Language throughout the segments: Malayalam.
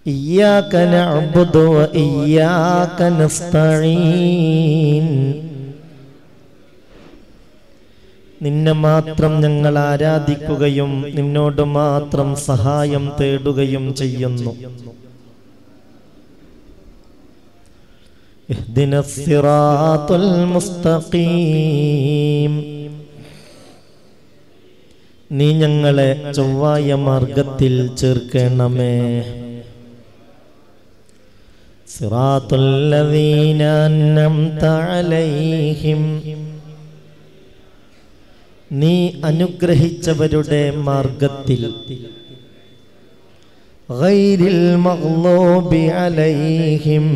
إياك نعبد وإياك نستعين നിന്നെ മാത്രം ഞങ്ങൾ ആരാധിക്കുകയും നിന്നോട് മാത്രം സഹായം തേടുകയും ചെയ്യുന്നു اهدنا الصراط المستقيم നീ ഞങ്ങളെ ചൊവ്വായ മാർഗത്തിൽ ചേർക്കണമേ صراط الذين أنعمت عليهم നീ അനുഗ്രഹിച്ചവരുടെ മാർഗത്തിൽ ഗൈരിൽ മഗ്ലൂബി അലൈഹിം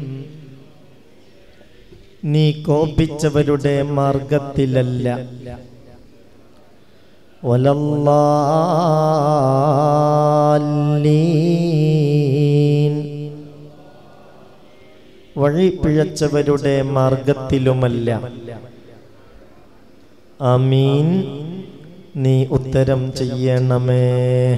നീ കോപിച്ചവരുടെ മാർഗത്തിലല്ല വലല്ലാലീൻ വഴി പിഴച്ചവരുടെ മാർഗത്തിലുമല്ല അമീൻ നീ ഉത്തരം ചെയ്യണമേ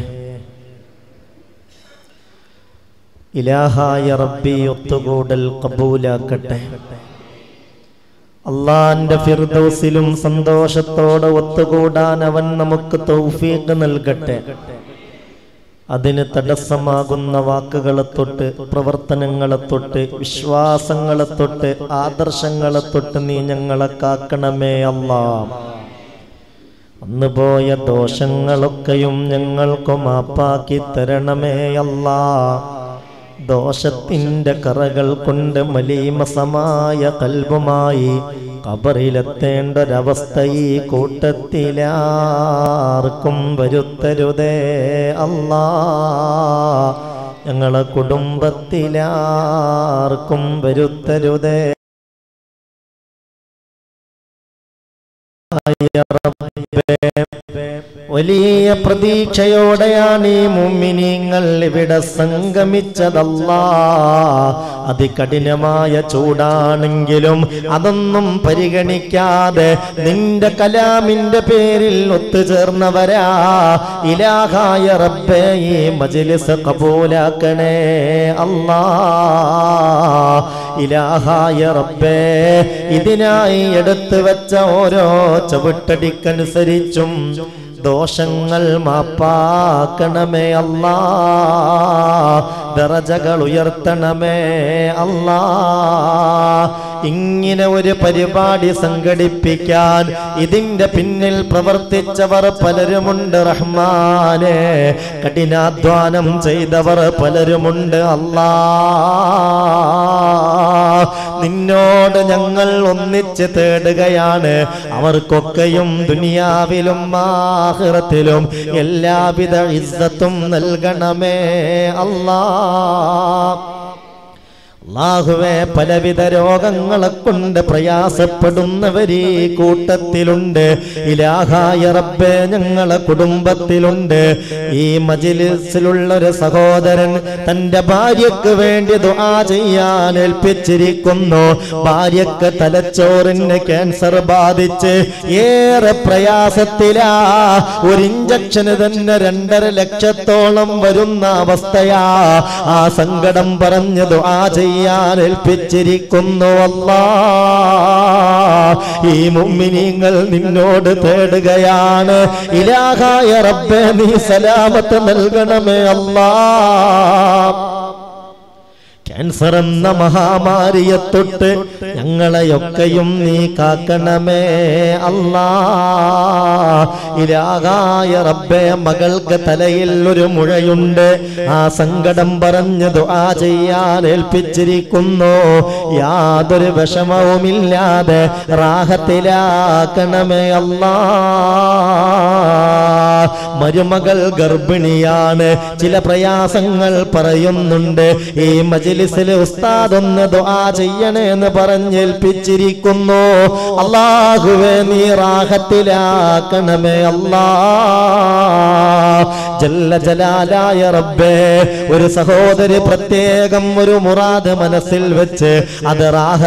ഇലാഹായ റബ്ബി ഒത്തുകൂടൽ കബൂലാക്കട്ടെ അള്ളാന്റെ ഫിർദൗസിലും സന്തോഷത്തോടെ ഒത്തുകൂടാൻ അവൻ നമുക്ക് തൗഫീഖ് നൽകട്ടെ അതിന് തടസ്സമാകുന്ന വാക്കുകളെ തൊട്ട് പ്രവർത്തനങ്ങളെ തൊട്ട് വിശ്വാസങ്ങളെ തൊട്ട് ആദർശങ്ങളെ തൊട്ട് നീ ഞങ്ങളെ കാക്കണമേ അല്ലാ അന്ന് പോയ ദോഷങ്ങളൊക്കെയും ഞങ്ങൾക്ക് മാപ്പാക്കി തരണമേ അല്ലാ ദോഷത്തിന്റെ കറകൾ കൊണ്ട് മലീമസമായ കൽബുമായി കബറിലെത്തേണ്ട ഒരവസ്ഥ ഈ കൂട്ടത്തിലാർക്കും വരുത്തരുതേ അല്ലാ ഞങ്ങളെ കുടുംബത്തിലാർക്കും വരുത്തരുതേ വലിയ പ്രതീക്ഷയോടെയാണ് ഈ മുമ്മിനീങ്ങൾ ഇവിടെ സംഗമിച്ചതല്ലാ അതികഠിനമായ ചൂടാണെങ്കിലും അതൊന്നും പരിഗണിക്കാതെ നിന്റെ കലാമിന്റെ പേരിൽ ഒത്തുചേർന്നവരാ ഇലാഹായ റബ്ബേ ഈ മജ്ലിസ് കബൂലാക്കണേ അല്ലാ ഇലാഹായ റബ്ബേ ഇതിനായി എടുത്തു വെച്ച ഓരോ ചവിട്ടടിക്കനുസരിച്ചും ദോഷങ്ങൾ മാപ്പാക്കണമേ അല്ലാ ദറജകൾ ഉയർത്തണമേ അല്ലാ ഇങ്ങനെ ഒരു പരിപാടി സംഘടിപ്പിക്കാൻ ഇതിന്റെ പിന്നിൽ പ്രവർത്തിച്ചവർ പലരുമുണ്ട് റഹ്മാനെ കഠിനാധ്വാനം ചെയ്തവർ പലരുമുണ്ട് അല്ലാ നിന്നോട് ഞങ്ങൾ ഒന്നിച്ച് തേടുകയാണ് അവർക്കൊക്കെയും ദുനിയാവിലും ആഹ്റത്തിലും എല്ലാവിധ ഇസ്സത്തും നൽകണമേ അല്ലാ അള്ളാഹുവെ പലവിധ രോഗങ്ങളെ കൊണ്ട് പ്രയാസപ്പെടുന്നവരീ കൂട്ടത്തിലുണ്ട് ഇലാഹായ റബ്ബെ ഞങ്ങളെ കുടുംബത്തിലുണ്ട് ഈ മജിലിസിലുള്ള ഒരു സഹോദരൻ തന്റെ ഭാര്യക്ക് വേണ്ടി ദുആ ചെയ്യാൻ ഏൽപ്പിച്ചിരിക്കുന്നു ഭാര്യക്ക് തലച്ചോറിന് ക്യാൻസർ ബാധിച്ച് ഏറെ പ്രയാസത്തിലാ ഒരു ഇഞ്ചക്ഷന് തന്നെ രണ്ടര ലക്ഷത്തോളം വരുന്ന അവസ്ഥയാ ആ സങ്കടം പറഞ്ഞു ദുആ ചെയ്യാൻ ഏൽപ്പിച്ചിരിക്കുന്നു അല്ലാ ഈ മുമ്മിനിങ്ങൾ നിന്നോട് തേടുകയാണ് ഇലാഹായ റബ്ബെ നീ സലാമത്ത് നൽകണമേ അല്ലാ ക്യാൻസർ എന്ന മഹാമാരിയെ തൊട്ട് ഞങ്ങളെയൊക്കെയും നീ കാക്കണമേ അല്ലാ ഇലാകായ റബ്ബെ മകൾക്ക് തലയിൽ ഒരു മുഴയുണ്ട് ആ സങ്കടം പറഞ്ഞ് ദുആ ചെയ്യാൻ ഏൽപ്പിച്ചിരിക്കുന്നു യാതൊരു വിഷമവുമില്ലാതെ റാഹത്തിലാക്കണമേ അല്ലാ മരുമകൾ ഗർഭിണിയാണ് ചില പ്രയാസങ്ങൾ പറയുന്നുണ്ട് ഈ മജിലിസിൽ ഉസ്താദ് ഒന്ന് ദുആ ചെയ്യണേ എന്ന് പറഞ്ഞേൽപ്പിച്ചിരിക്കുന്നു അള്ളാഹുവെ നീ റാഹത്തിലാക്കണമേ അല്ലാ ജല്ല ജലാലായ റബ്ബേ ഒരു സഹോദരി പ്രത്യേകം ഒരു മുറാദ് മനസ്സിൽ വെച്ച് അത്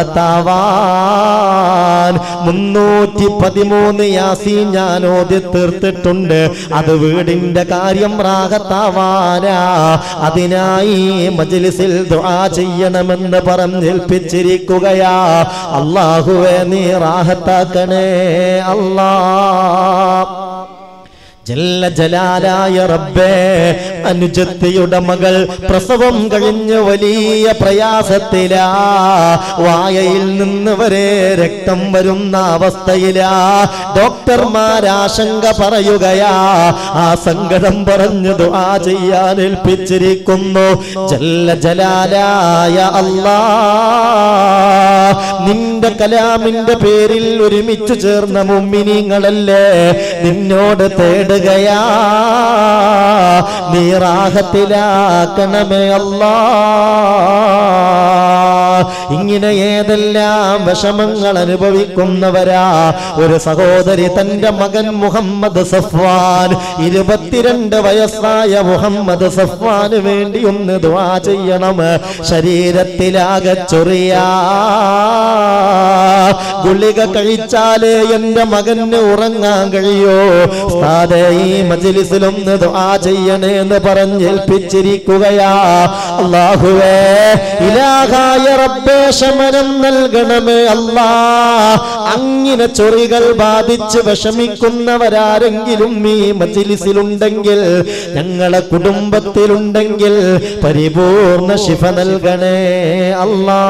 റാഹത്താവാൻ മുന്നൂറ്റി പതിമൂന്ന് യാസി ഞാൻ ഓതി തീർത്തിട്ടുണ്ട് അത് വീടിന്റെ കാര്യം റാഹത്താവാനാ അതിനായി മജ്ലിസിൽ ദുആ ചെയ്യണമെന്ന് പറഞ്ഞേൽപ്പിച്ചിരിക്കുകയാ അള്ളാഹുവേ നീ റാഹത്താക്കണേ അല്ലാ ജല്ല ജലാലായ റബ്ബേ അനുജത്തിയുടെ മകൾ പ്രസവം കഴിഞ്ഞ് വലിയ പ്രയാസത്തിലാ വായയിൽ നിന്ന് വരെ രക്തം വരുന്ന അവസ്ഥയിലാ ഡോക്ടർമാർ ആശങ്ക പറയുകയാ ആ സങ്കടം പറഞ്ഞു ദുആ ചെയ്യാൻ ഏൽപ്പിച്ചിരിക്കുന്നു ജല്ല ജലാലായ അല്ലാ നിന്റെ കലാമിന്റെ പേരിൽ ഒരുമിച്ച് ചേർന്ന മുമ്മിനിങ്ങളല്ലേ നിന്നോട് തേടുകയാ നീ റാഹത്തിലാക്കണമേ അല്ലാ ഇങ്ങനെ ഏതെല്ലാം വിഷമങ്ങൾ അനുഭവിക്കുന്നവരാ ഒരു സഹോദരി തന്റെ മകൻ മുഹമ്മദ് സഫ്വാൻ ഇരുപത്തിരണ്ട് വയസ്സായ മുഹമ്മദ് സഫ്വാന് വേണ്ടി ഒന്ന് ദുആ ചെയ്യണം ശരീരത്തിലാകെ ചൊറിയാ ഗുളിക കഴിച്ചാലേ എന്റെ മകന് ഉറങ്ങാൻ കഴിയോ ഉസ്താദേ ഈ മജ്ലിസിലൊന്ന് ദുആ ചെയ്യണേ എന്ന് പറഞ്ഞേൽപ്പിച്ചിരിക്കുകയാ അല്ലാഹുവേ ഇലാഹായ റബ്ബേ ശമനം നൽകണമേ അല്ലാ അങ്ങനെ ചൊറികൾ ബാധിച്ച് വിഷമിക്കുന്നവരാരെങ്കിലും ഈ മജ്ലിസിലുണ്ടെങ്കിൽ ഞങ്ങളെ കുടുംബത്തിലുണ്ടെങ്കിൽ പരിപൂർണ ശിഫ നൽകണേ അല്ലാ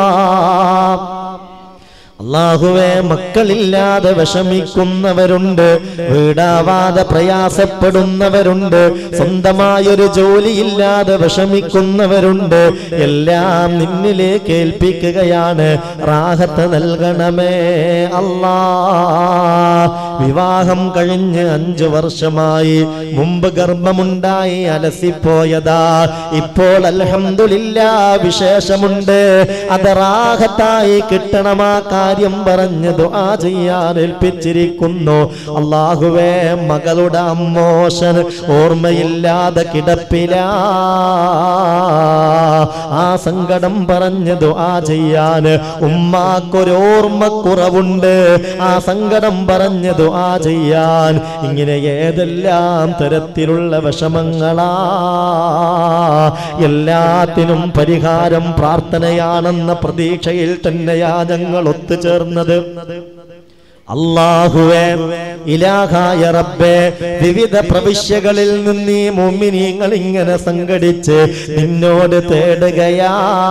അള്ളാഹുവെ മക്കളില്ലാതെ വിഷമിക്കുന്നവരുണ്ട് വീടാവാതെ പ്രയാസപ്പെടുന്നവരുണ്ട് സ്വന്തമായൊരു ജോലിയില്ലാതെ വിഷമിക്കുന്നവരുണ്ട് എല്ലാം നിന്നിലേക്ക് ഏൽപ്പിക്കുകയാണ് റാഹത്ത് നൽകണമേ അല്ലാ വിവാഹം കഴിഞ്ഞ് അഞ്ചു വർഷമായി മുമ്പ് ഗർഭമുണ്ടായി അലസിപ്പോയതാ ഇപ്പോൾ അൽഹംദുലില്ല വിശേഷമുണ്ട് അത് റാഹത്തായി കിട്ടണമാ കാര്യം പറഞ്ഞ് ദുആ ചെയ്യാൻ ഏൽപ്പിച്ചിരിക്കുന്നു അള്ളാഹുവേ മകളുടെ അമ്മോഷൻ ഓർമ്മയില്ലാതെ കിടപ്പിലാ ആ സങ്കടം പറഞ്ഞ് ദുആ ചെയ്യാൻ ഉമ്മാക്കൊരു ഓർമ്മക്കുറവുണ്ട് ആ സങ്കടം പറഞ്ഞ് ദുആ ചെയ്യാൻ ഇങ്ങനെ ഏതെല്ലാം തരത്തിലുള്ള വിഷമങ്ങളാ എല്ലാത്തിനും പരിഹാരം പ്രാർത്ഥനയാണെന്ന പ്രതീക്ഷയിൽ തന്നെയാ ഞങ്ങൾ ഒത്തുചേർന്നത് അള്ളാഹുവേ ഇലാഹായ റബ്ബേ വിവിധ പ്രവിശ്യകളിൽ നിന്ന് ഈ മുമ്മിനീങ്ങൾ ഇങ്ങനെ സംഘടിച്ച് നിന്നോട് തേടുകയാ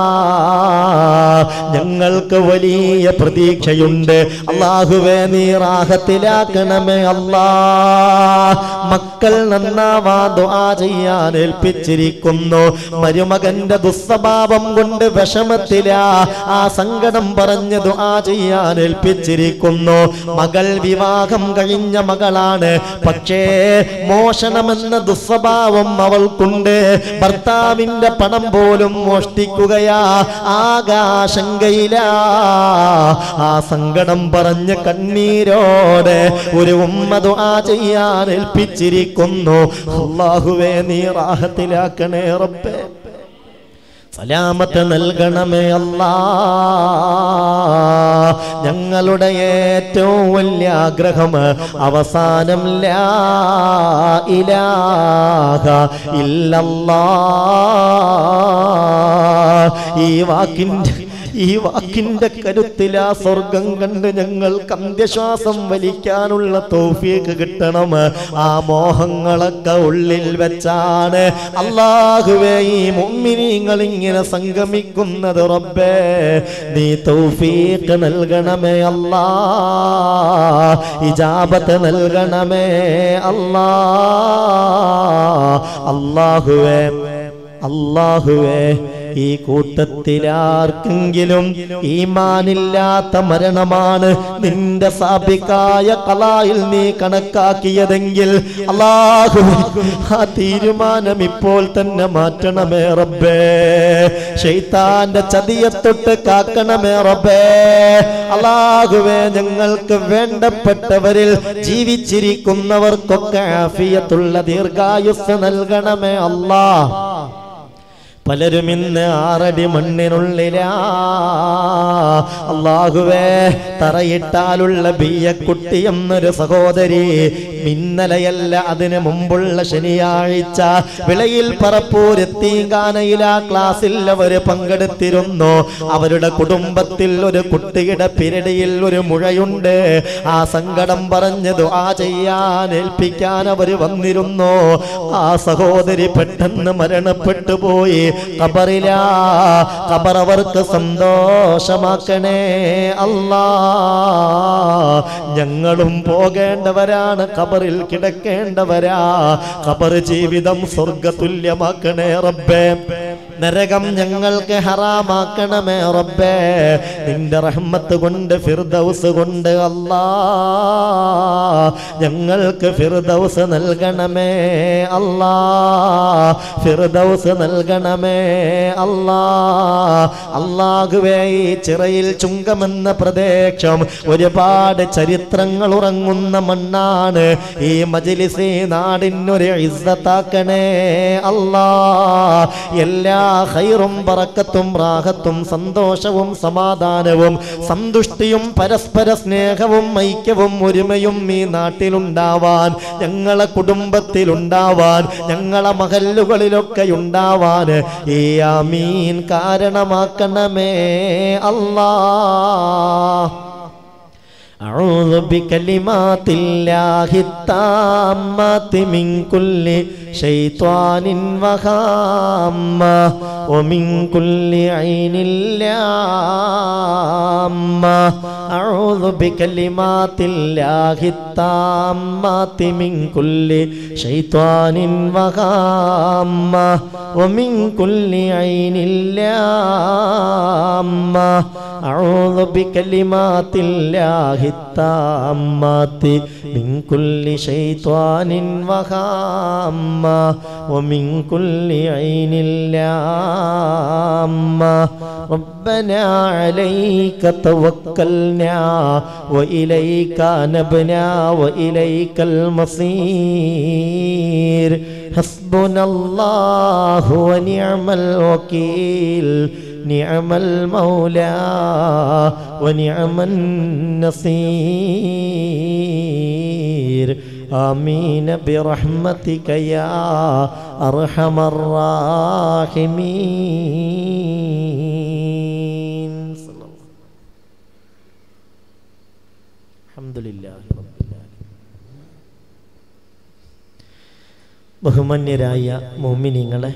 ഞങ്ങൾക്ക് വലിയ പ്രതീക്ഷയുണ്ട് അള്ളാഹുവേ നീ റാഹത്തിലാക്കണമേ അല്ലാ മക്കൾ നന്നാവാ ദുആ ചെയ്യാൻ ഏൽപ്പിച്ചിരിക്കുന്നു മരുമകന്റെ ദുസ്വഭാവം കൊണ്ട് വിഷമത്തിലാ ആ സങ്കടം പറഞ്ഞ് ദുആ ചെയ്യാൻ ഏൽപ്പിച്ചിരിക്കുന്നു മകൾ വിവാഹം കഴിഞ്ഞ മകളാണ് പക്ഷേ മോഷണമെന്ന ദുസ്വഭാവം അവൾക്കുണ്ട് ഭർത്താവിന്റെ പണം പോലും മോഷ്ടിക്കുകയാ ആകാശങ്കയിലാ ആ സങ്കടം പറഞ്ഞ് കണ്ണീരോടെ ഒരു ഉമ്മ ദുആ ചെയ്യാൻ ഏൽപ്പിച്ചിരിക്കുന്നു അള്ളാഹുവേ നീ റാഹത്തിലാക്കണേ റബ്ബേ സലാമത്ത് നൽകണമേ അല്ലാ ഞങ്ങളുടെ ഏറ്റവും വലിയ ആഗ്രഹം അവസാനം ലാ ഇലാഹ ഇല്ലല്ലാ ഈ വാക്കിന്റെ ഈ വാക്കിന്റെ കരുത്തിൽ ആ സ്വർഗം കണ്ട് ഞങ്ങൾക്ക് അന്ത്യശ്വാസം വലിക്കാനുള്ള തോഫിയൊക്കെ കിട്ടണം ആ മോഹങ്ങളൊക്കെ ഉള്ളിൽ വെച്ചാണ് അള്ളാഹുവേ ഈ മുമ്മിനിങ്ങൾ ഇങ്ങനെ സംഗമിക്കുന്നത് റബ്ബേ നീ തൗഫീഖ് നൽകണമേ അല്ലാ ഇജാബത്ത് നൽകണമേ അല്ലാ അല്ലാഹുവേ അല്ലാഹുവേ ഈ കൂട്ടത്തിലാർക്കെങ്കിലും ഈമാനില്ലാത്ത മരണമാണ് നിന്റെ സാബിക്കായ കലായിൽ നീ കണക്കാക്കിയതെങ്കിൽ അള്ളാഹു ആ തീരുമാനം ഇപ്പോൾ തന്നെ മാറ്റണമേ റബ്ബേ ഷെയ്ത്താന്റെ ചതിയെ തൊട്ട് കാക്കണമേ റബ്ബേ അള്ളാഹുവേ ഞങ്ങൾക്ക് വേണ്ടപ്പെട്ടവരിൽ ജീവിച്ചിരിക്കുന്നവർക്കൊക്കെ ആഫിയത്തുള്ള ദീർഘായുസ് നൽകണമേ അല്ലാ പലരും ഇന്ന് ആറടി മണ്ണിനുള്ളിലാ അള്ളാഹുവേ തറയിട്ടാലുള്ള ബിയ്യക്കുട്ടി എന്നൊരു സഹോദരി ഇന്നലെയല്ല അതിനു മുമ്പുള്ള ശനിയാഴ്ച വിളയിൽ പറപ്പൂരെത്തീങ്കാനയിൽ ആ ക്ലാസ്സിൽ അവര് പങ്കെടുത്തിരുന്നു അവരുടെ കുടുംബത്തിൽ ഒരു കുട്ടിയുടെ പിരടിയിൽ ഒരു മുഴയുണ്ട് ആ സങ്കടം പറഞ്ഞ് ദുആ ചെയ്യാൻ ഏൽപ്പിക്കാൻ അവര് വന്നിരുന്നു ആ സഹോദരി പെട്ടെന്ന് മരണപ്പെട്ടു പോയി കബറിലാ കബർ അവർക്ക് സന്തോഷമാക്കണേ അല്ലാ ഞങ്ങളും പോകേണ്ടവരാണ് കബറിൽ കിടക്കേണ്ടവരാ കബർ ജീവിതം സ്വർഗതുല്യമാക്കണേ റബ്ബേ നരകം ഞങ്ങൾക്ക് ഹറാമാക്കണമേ റബ്ബേ നിന്റെ റഹ്മത്ത് കൊണ്ട് ഫിർദൗസ് കൊണ്ട് അല്ലാ ഞങ്ങൾക്ക് ഫിർദൗസ് നൽകണമേ അല്ലാ ഫിർദൗസ് നൽകണമേ അല്ലാ അല്ലാഹുവേ ഈ ചിറയിൽ ചുങ്കമെന്ന പ്രദേശം ഒരുപാട് ചരിത്രങ്ങൾ ഉറങ്ങുന്ന മണ്ണാണ് ഈ മജിലിസ് നാടിനൊരു ഇസ്സത്താക്കണേ അല്ലാ എല്ലാ ഹൈറും പറക്കത്തും റാഹത്തും സന്തോഷവും സമാധാനവും സന്തുഷ്ടിയും പരസ്പര സ്നേഹവും ഐക്യവും ഒരുമയും ഈ നാട്ടിലുണ്ടാവാൻ ഞങ്ങളെ കുടുംബത്തിലുണ്ടാവാൻ ഞങ്ങളെ മഹല്ലുകളിലൊക്കെ ഉണ്ടാവാൻ ഈ ആമീൻ കാരണമാക്കണമേ അല്ലാ أعوذ بكلمات الله التامات من كل شيطان وهامة ومن كل عين لامة أعوذ بكلمات الله التامات من كل شيطان وهامة ومن كل عين لامة أعوذ بكلمات الله التامات من كل شيطان وهامة ومن كل عين لامة ربنا عليك توكلنا وإليك نبنا وإليك المصير حسبنا الله ونعم الوكيل نعم المولى ونعم النصير آمين برحمتك يا أرحم الراحمين صلى الله. الحمد لله رب العالمين ബഹുമാന്യരായ മോമിനിങ്ങളെ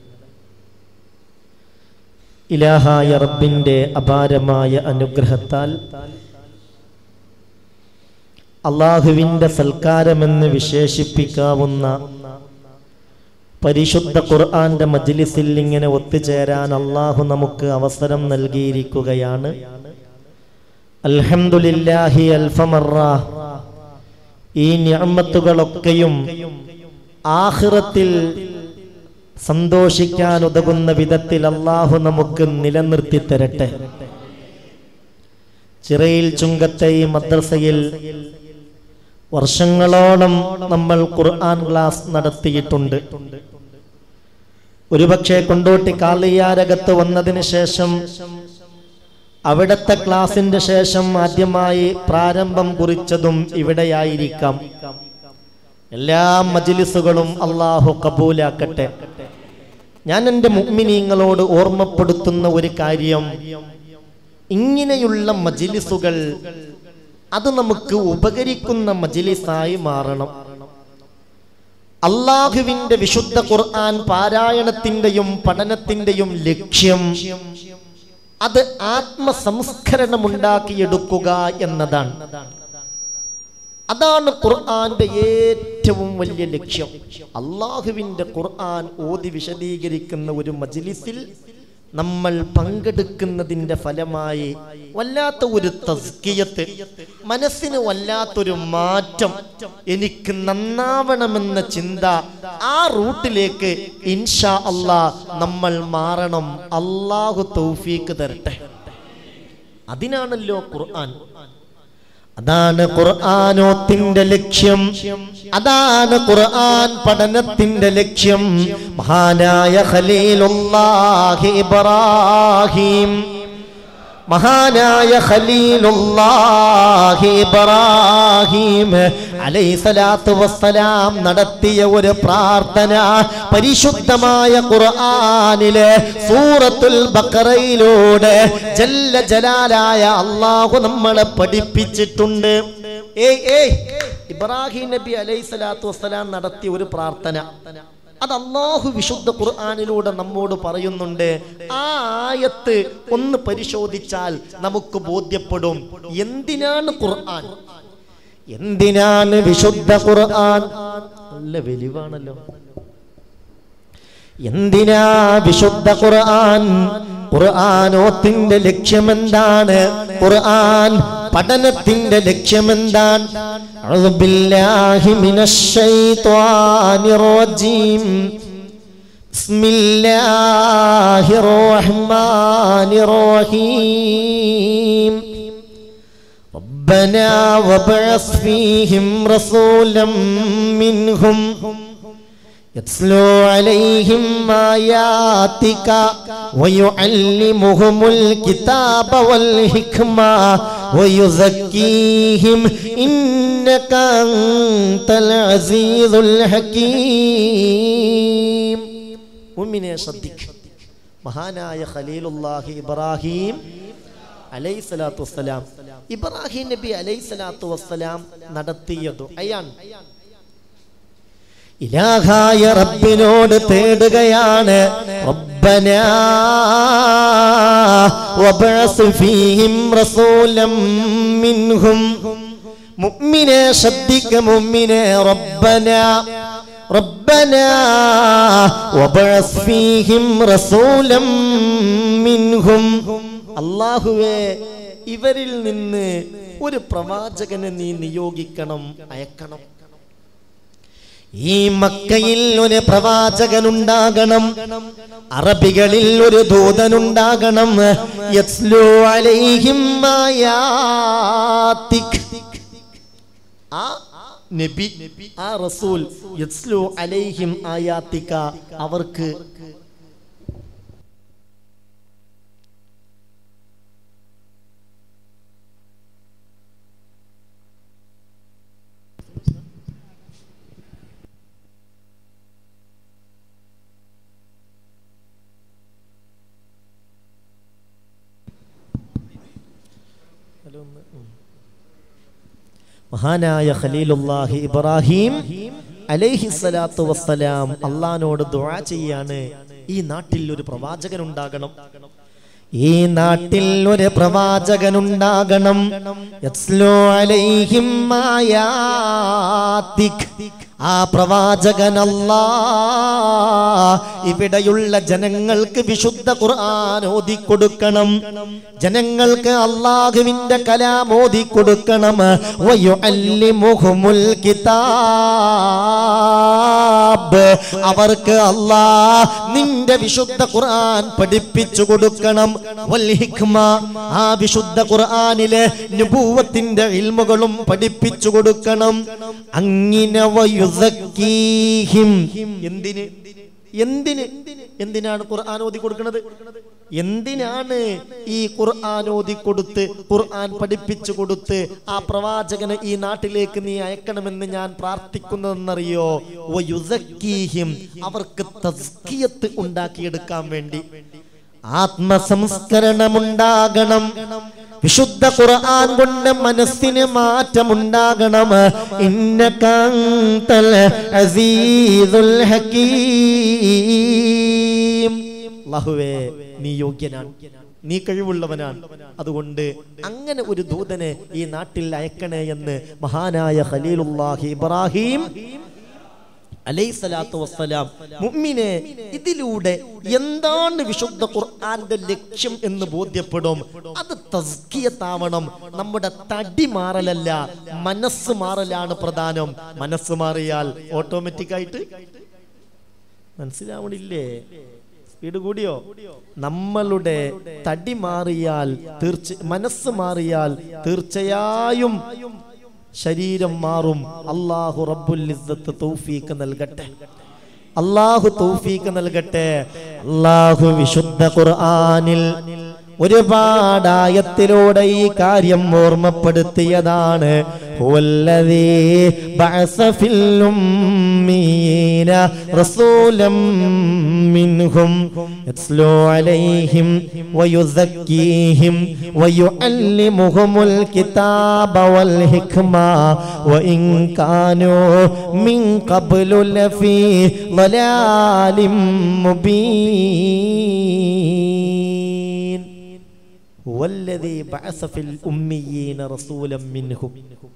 ഇലാഹായ റബ്ബിന്റെ അപാരമായ അനുഗ്രഹത്താൽ അള്ളാഹുവിന്റെ സൽക്കാരമെന്ന് വിശേഷിപ്പിക്കാവുന്ന പരിശുദ്ധ ഖുർആന്റെ മജ്ലിസിൽ ഇങ്ങനെ ഒത്തുചേരാൻ അള്ളാഹു നമുക്ക് അവസരം നൽകിയിരിക്കുകയാണ് അൽഹംദുലില്ലാഹി അൽഫമറ ഈ ഞാമത്തുകളൊക്കെയും ആഖിറത്തിൽ സന്തോഷിക്കാൻ ഉതകുന്ന വിധത്തിൽ അള്ളാഹു നമുക്ക് നിലനിർത്തി തരട്ടെ ചിറയിൽ ചുങ്കത്തെ ഈ മദ്രസയിൽ വർഷങ്ങളോളം നമ്മൾ ഖുർആൻ ക്ലാസ് നടത്തിയിട്ടുണ്ട് ഒരുപക്ഷെ കൊണ്ടോട്ടി കാളിയാരകത്ത് വന്നതിന് ശേഷം അവിടത്തെ ക്ലാസിന്റെ ശേഷം ആദ്യമായി പ്രാരംഭം കുറിച്ചതും ഇവിടെയായിരിക്കാം എല്ലാ മജിലിസുകളും അള്ളാഹു കബൂലാക്കട്ടെ ഞാൻ എൻ്റെ മുഗ്മിനീങ്ങളോട് ഓർമ്മപ്പെടുത്തുന്ന ഒരു കാര്യം ഇങ്ങനെയുള്ള മജിലിസുകൾ അത് നമുക്ക് ഉപകരിക്കുന്ന മജിലിസായി മാറണം അള്ളാഹുവിന്റെ വിശുദ്ധ ഖുർആൻ പാരായണത്തിന്റെയും പഠനത്തിന്റെയും ലക്ഷ്യം അത് ആത്മസംസ്കരണം ഉണ്ടാക്കിയെടുക്കുക എന്നതാണ് അതാണ് ഖുർആന്റെ ഏറ്റവും വലിയ ലക്ഷ്യം അള്ളാഹുവിന്റെ ഖുർആൻ ഓതി വിശദീകരിക്കുന്ന ഒരു മജ്ലിസിൽ നമ്മൾ പങ്കെടുക്കുന്നതിൻ്റെ ഫലമായി വല്ലാത്ത ഒരു തസ്കിയത്ത് മനസ്സിന് വല്ലാത്തൊരു മാറ്റം എനിക്ക് നന്നാവണമെന്ന ചിന്ത ആ റൂട്ടിലേക്ക് ഇൻഷാ അള്ളാ നമ്മൾ മാറണം അള്ളാഹു തൗഫീക്ക് തരട്ടെ അതിനാണല്ലോ ഖുർആൻ അതാണ് ഖുർആാനോത്തിന്റെ ലക്ഷ്യം അതാണ് ഖുർആൻ പഠനത്തിന്റെ ലക്ഷ്യം മഹാനായ ഖലീലുല്ലാഹി ഇബ്രാഹിം മഹാനായ ഖലീലുല്ലാഹി ഇബ്രാഹിം അലൈഹിസ്സലാത്തു വസ്സലാം നടത്തിയ ഒരു പ്രാർത്ഥന പരിശുദ്ധമായ ഖുർആനിലെ സൂറത്തുൽ ബഖറയിലൂടെ ജല്ല ജലാലായ അള്ളാഹു നമ്മളെ പഠിപ്പിച്ചിട്ടുണ്ട് ഏയ് ഏയ് ഇബ്രാഹിം നബി അലൈഹിസ്സലാത്തു വസ്സലാം നടത്തിയ ഒരു പ്രാർത്ഥന അത് അള്ളാഹു വിശുദ്ധ ഖുർആാനിലൂടെ നമ്മോട് പറയുന്നുണ്ട് ആ ആയത്ത് ഒന്ന് പരിശോധിച്ചാൽ നമുക്ക് ബോധ്യപ്പെടും എന്തിനാണ് ഖുർആൻ എന്തിനാണ് വിശുദ്ധ ഖുർആൻ നല്ല വെലിവാണല്ലോ എന്തിനാ വിശുദ്ധ ഖുർആൻ ഖുർആാനോത്തിന്റെ ലക്ഷ്യമെന്താണ് ഖുർആൻ പഠനത്തിന്റെ ലക്ഷ്യമെന്താണ് അഊദു ബില്ലാഹി മിനശ് ശൈത്വാനിർ റജീം ബിസ്മില്ലാഹിർ റഹ്മാനിർ റഹീം ربنا وابعث فيهم رسولا منهم يتلو عليهم آياتك ويعلمهم الكتاب والحكمة ويزكيهم إنك أنت العزيز الحكيم ومن صدق മഹാനായ ഖലീലുല്ലാഹി ഇബ്രാഹിം അലൈഹി സ്വലാത്തു വസ്സലാം ഇബ്രാഹിം നബി അലൈഹി സ്വലാത്തു വസ്സലാം നടത്തിയ ദുആയാണ് ഇലാഹായ റബ്ബിനോട് തേടുകയാണ് റബ്ബന വബഅസ് ഫീഹിം റസൂലം മിൻഹും മുഅ്മിനെ ശ്രദ്ധിക്ക മുഅ്മിനെ റബ്ബന ربنا وبعث فيهم رسولا منهم അള്ളാഹുവേ ഇവരിൽ നിന്ന് ഒരു പ്രവാചകനെ നീ നിയോഗിക്കണം അയക്കണം ഈ മക്കയിൽ ഒരു പ്രവാചകനുണ്ടാകണം അറബികളിൽ ഒരു ദൂതനുണ്ടാകണം യസ്ലു അലൈഹിം ആയാത്തിക്. ആ നബി ആ റസൂൽ യസ്ലു അലൈഹിം ആയാത്തിക അവർക്ക് മഹാനായ ഖലീലുല്ലാഹി ഇബ്രാഹിം അലൈഹി സ്വലാത്തു വസ്സലാം അള്ളഹാനോട് ദുആ ചെയ്യാണ് ഈ നാട്ടിൽ ഒരു പ്രവാചകൻ ഉണ്ടാകണം ഈ നാട്ടിൽ ഒരു പ്രവാചകൻ ഉണ്ടാകണം യസ്ലു അലൈഹിം ആയാത്തിക്. ആ പ്രവാചകൻ അല്ലാ ഇവിടെയുള്ള ജനങ്ങൾക്ക് വിശുദ്ധ ഖുർആൻ ഓതി കൊടുക്കണം ജനങ്ങൾക്ക് അള്ളാഹുവിന്റെ കലാം ഓതി കൊടുക്കണം വയുഅല്ലിമുഹുമുൽ കിതാബ് അവർക്ക് അല്ലാ നിന്റെ വിശുദ്ധ ഖുർആൻ പഠിപ്പിച്ചു കൊടുക്കണം വൽ ഹിക്മ ആ വിശുദ്ധ ഖുർആനിലെ നുബൂവത്തിന്റെ ഇൽമുകളും പഠിപ്പിച്ചു കൊടുക്കണം അങ്ങനെ വയുസക്കീഹിം എന്തിന് എന്തിന് എന്തിനാണ് ഖുർആൻ ഓതി കൊടുക്കുന്നത് എന്തിനാണ് ഈ ഖുർആൻ ഓതി കൊടുത്ത് ഖുർആൻ പഠിപ്പിച്ചു കൊടുത്ത് ആ പ്രവാചകനെ ഈ നാട്ടിലേക്ക് നീ അയക്കണമെന്ന് ഞാൻ പ്രാർത്ഥിക്കുന്നതെന്നറിയോ വയുസക്കീഹിം അവർക്ക് തസ്കിയത്ത് ഉണ്ടാക്കിയെടുക്കാൻ വേണ്ടി ആത്മസംസ്കരണമുണ്ടാകണം വിശുദ്ധ ഖുർആൻ കൊണ്ട് മനസ്സിന് മാറ്റമുണ്ടാകണം ഇന്നകാന്തൽ അസീസുൽ ഹകീം അല്ലാഹുവേ നീ യോഗ്യനാണ് നീ കഴിവുള്ളവനാണ് അതുകൊണ്ട് അങ്ങനെ ഒരു ദൂതനെ ഈ നാട്ടിൽ അയക്കണേ എന്ന് മഹാനായ ഖലീലുല്ലാഹി ഇബ്രാഹിം അലൈസലാത്തു വസ്സലാം മുഅ്മിനെ ഇതിലൂടെ എന്താണ് വിശുദ്ധ ഖുർആന്റെ ലക്ഷ്യം എന്ന് ബോധ്യപ്പെടും അത് തസ്കിയത്താവണം നമ്മുടെ തടി മാറലല്ല മനസ്സ് മാറലാണ് പ്രധാനം മനസ്സ് മാറിയാൽ ഓട്ടോമാറ്റിക് ആയിട്ട് മനസ്സിലാവണില്ലേ സ്പീഡ് കൂടിയോ നമ്മളുടെ തടി മാറിയാൽ തീർച്ച മനസ്സ് മാറിയാൽ തീർച്ചയായും ശരീരം മാറും അള്ളാഹു റബ്ബുൽ ഇസ്സത്ത് തൗഫീക്ക് നൽകട്ടെ അള്ളാഹു തൗഫീക്ക് നൽകട്ടെ അള്ളാഹു വിശുദ്ധ ഖുർആനിൽ ഒരുപാട് ആയത്തിലൂടെ ഈ കാര്യം ഓർമ്മപ്പെടുത്തിയതാണ് ഹുവല്ലദീ ബഅസ ഫിൽ ഉമ്മീന റസൂലം മിൻഹും യത്ലു അലൈഹിം വയുസക്കീഹിം വയുഅല്ലിമുഹുമുൽ കിതാബ വൽ ഹിക്മ വഇൻ കാനൂ മിൻ ഖബ്ലു ലഫീ ളലാലിം മുബീൻ هو الذي بعث في الأميين رسولا منهم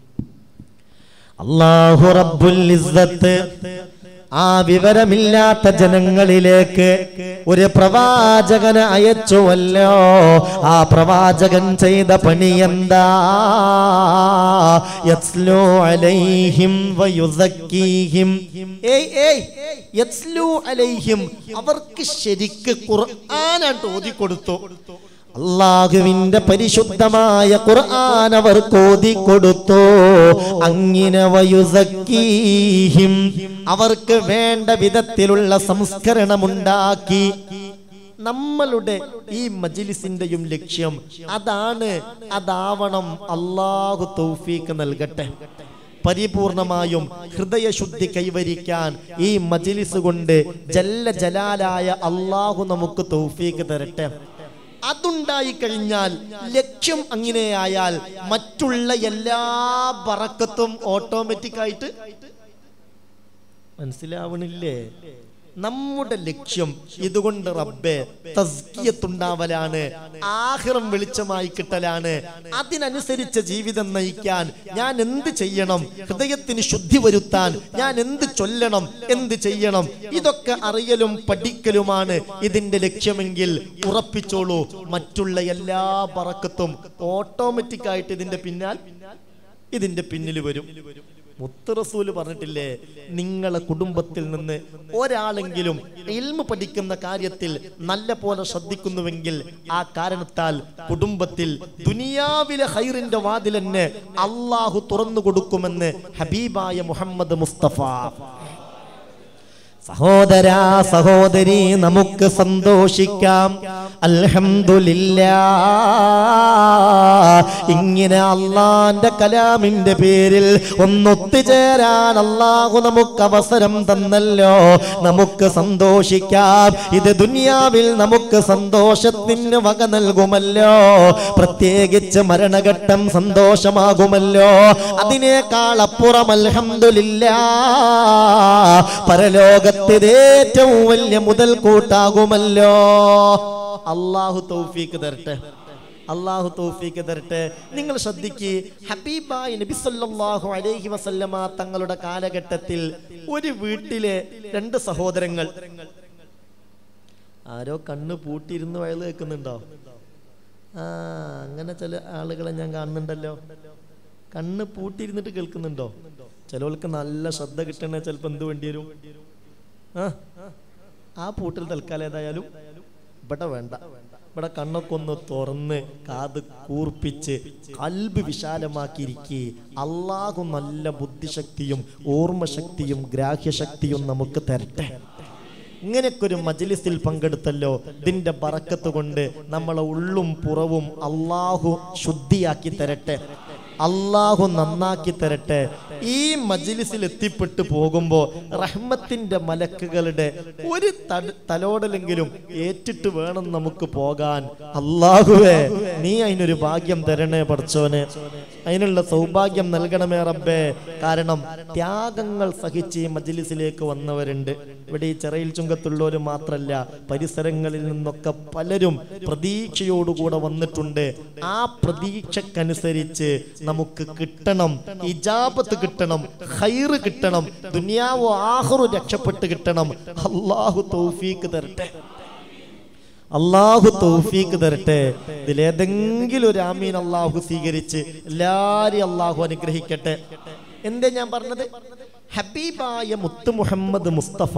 അള്ളാഹു റബ്ബുൽ ഇസ്സത്ത് ആ വിവരമില്ലാത്ത ജനങ്ങളിലേക്ക് ഒരു പ്രവാചകനെ അയച്ചുവല്ലോ ആ പ്രവാചകൻ ചെയ്ത പണി എന്താ യത്ലു അലൈഹിം വയുസക്കീഹിം ഏയ് ഏയ് യത്ലു അലൈഹിം അവർക്ക് ശരിക്ക് ഖുർആനായിട്ട് ഓതി കൊടുത്തു അള്ളാഹുവിന്റെ പരിശുദ്ധമായ ഖുർആൻ അവർക്ക് ഓതി കൊടുത്തു അങ്ങനെ വയുസക്കീഹിം അവർക്ക് വേണ്ട വിധത്തിലുള്ള സംസ്കരണമുണ്ടാക്കി നമ്മളുടെ ഈ മജിലിസിന്റെയും ലക്ഷ്യം അതാണ് അതാവണം അള്ളാഹു തൗഫീക്ക് നൽകട്ടെ പരിപൂർണമായും ഹൃദയശുദ്ധി കൈവരിക്കാൻ ഈ മജിലിസ് കൊണ്ട് ജല്ല ജലാലായ അള്ളാഹു നമുക്ക് തൗഫീക്ക് തരട്ടെ അതുണ്ടായി കഴിഞ്ഞാൽ ലക്ഷ്യം അങ്ങനെയായാൽ മറ്റുള്ള എല്ലാ ബറക്കത്തും ഓട്ടോമാറ്റിക് ആയിട്ട് മനസ്സിലാവണില്ലേ നമ്മുടെ ലക്ഷ്യം ഇതുകൊണ്ട് റബ്ബെ തസ്കിയത്തുണ്ടാവലാണ് ആഹിറം വെളിച്ചമായി കിട്ടലാണ് അതിനനുസരിച്ച ജീവിതം നയിക്കാൻ ഞാൻ എന്ത് ചെയ്യണം ഹൃദയത്തിന് ശുദ്ധി വരുത്താൻ ഞാൻ എന്ത് ചൊല്ലണം എന്ത് ചെയ്യണം ഇതൊക്കെ അറിയലും പഠിക്കലുമാണ് ഇതിന്റെ ലക്ഷ്യമെങ്കിൽ ഉറപ്പിച്ചോളൂ മറ്റുള്ള എല്ലാ പറക്കത്തും ഓട്ടോമാറ്റിക് ആയിട്ട് ഇതിന്റെ പിന്നാൽ ഇതിന്റെ പിന്നിൽ വരും മുത്ത് റസൂല് പറഞ്ഞിട്ടില്ലേ നിങ്ങളെ കുടുംബത്തിൽ നിന്ന് ഒരാളെങ്കിലും ഇൽമ പഠിക്കുന്ന കാര്യത്തിൽ നല്ല പോലെ ശ്രദ്ധിക്കുന്നുവെങ്കിൽ ആ കാരണത്താൽ കുടുംബത്തിൽ ദുനിയാവിലെ ഹൈറിന്റെ വാതിൽ തന്നെ അള്ളാഹു തുറന്നു കൊടുക്കുമെന്ന് ഹബീബായ മുഹമ്മദ് മുസ്തഫ സഹോദര സഹോദരി നമുക്ക് സന്തോഷിക്കാം അൽഹംദുലില്ലാ ഇങ്ങനെ അള്ളാന്റെ കലാമിന്റെ പേരിൽ ഒന്നൊത്തുചേരാൻ അള്ളാഹു നമുക്ക് അവസരം തന്നല്ലോ നമുക്ക് സന്തോഷിക്കാം ഇത് ദുനിയാവിൽ നമുക്ക് സന്തോഷത്തിന് വക നൽകുമല്ലോ പ്രത്യേകിച്ച് മരണഘട്ടം സന്തോഷമാകുമല്ലോ അതിനേക്കാൾ അപ്പുറം അൽഹംദുലില്ലാ പരലോകത്ത് ഏറ്റവും വലിയ മുതൽ കൂട്ടാകുമല്ലോ അള്ളാഹു തൗഫീക്ക് തരട്ടെ അള്ളാഹു തൗഫീക്ക് തരട്ടെ നിങ്ങൾ ശ്രദ്ധിക്ക് ഹബീബായി നബി സല്ലല്ലാഹു അലൈഹി വസല്ലമ തങ്ങളുടെ കാലഘട്ടത്തിൽ ഒരു വീട്ടിലെ രണ്ട് സഹോദരങ്ങൾ ആരോ കണ്ണ് പൂട്ടിയിരുന്ന് വയൽ കേൾക്കുന്നുണ്ടോ ആ അങ്ങനെ ചില ആളുകളെ ഞാൻ കാണുന്നുണ്ടല്ലോ കണ്ണ് പൂട്ടിയിരുന്നിട്ട് കേൾക്കുന്നുണ്ടോ ചിലവർക്ക് നല്ല ശ്രദ്ധ കിട്ടണേ ചിലപ്പോൾ എന്ത് വേണ്ടി വരും ആ ആ പൂട്ടിൽ തൽക്കാലം ഏതായാലും ഇവിടെ വേണ്ട ഇവിടെ കണ്ണൊക്കെ ഒന്ന് തുറന്ന് കാത് കൂർപ്പിച്ച് കൽബ് വിശാലമാക്കിയിരിക്കെ അള്ളാഹു നല്ല ബുദ്ധിശക്തിയും ഓർമ്മശക്തിയും ഗ്രാഹ്യശക്തിയും നമുക്ക് തരട്ടെ ഇങ്ങനെയൊക്കെ ഒരു മജ്ലിസിൽ പങ്കെടുത്തല്ലോ ഇതിന്റെ ബറക്കത്ത് കൊണ്ട് നമ്മളെ ഉള്ളും പുറവും അള്ളാഹു ശുദ്ധിയാക്കി തരട്ടെ അള്ളാഹു നന്നാക്കി തരട്ടെ ഈ മജ്ലിസിൽ എത്തിപ്പെട്ടു പോകുമ്പോൾ റഹ്മത്തിന്റെ മലക്കുകളുടെ ഒരു തട- തലോടലെങ്കിലും ഏറ്റിട്ട് വേണം നമുക്ക് പോകാൻ അള്ളാഹുവേ നീ അതിനൊരു ഭാഗ്യം തരണേ പഠിച്ചോനെ അതിനുള്ള സൗഭാഗ്യം നൽകണമേ റബ്ബേ കാരണം ത്യാഗങ്ങൾ സഹിച്ച് ഈ മജ്ലിസിലേക്ക് വന്നവരുണ്ട് ഇവിടെ ഈ ചെറയിൽ ചുങ്കത്തുള്ളവർ മാത്രല്ല പരിസരങ്ങളിൽ നിന്നൊക്കെ പലരും പ്രതീക്ഷയോടുകൂടെ വന്നിട്ടുണ്ട് ആ പ്രതീക്ഷക്കനുസരിച്ച് നമുക്ക് കിട്ടണം ഇജാബത്ത് കിട്ടണം ഹൈറ് കിട്ടണം ദുനിയാവോ ആഹ്റു രക്ഷപ്പെട്ട് കിട്ടണം അള്ളാഹു തൗഫീക്ക് തരട്ടെ അള്ളാഹു തൗഫീക്ക് തരട്ടെ ഇതിലേതെങ്കിലും ഒരു ആമീൻ അള്ളാഹു സ്വീകരിച്ച് എല്ലാരെയും അള്ളാഹു അനുഗ്രഹിക്കട്ടെ എന്തേ ഞാൻ പറഞ്ഞത് ഹബീബായ മുത്ത് മുഹമ്മദ് മുസ്തഫ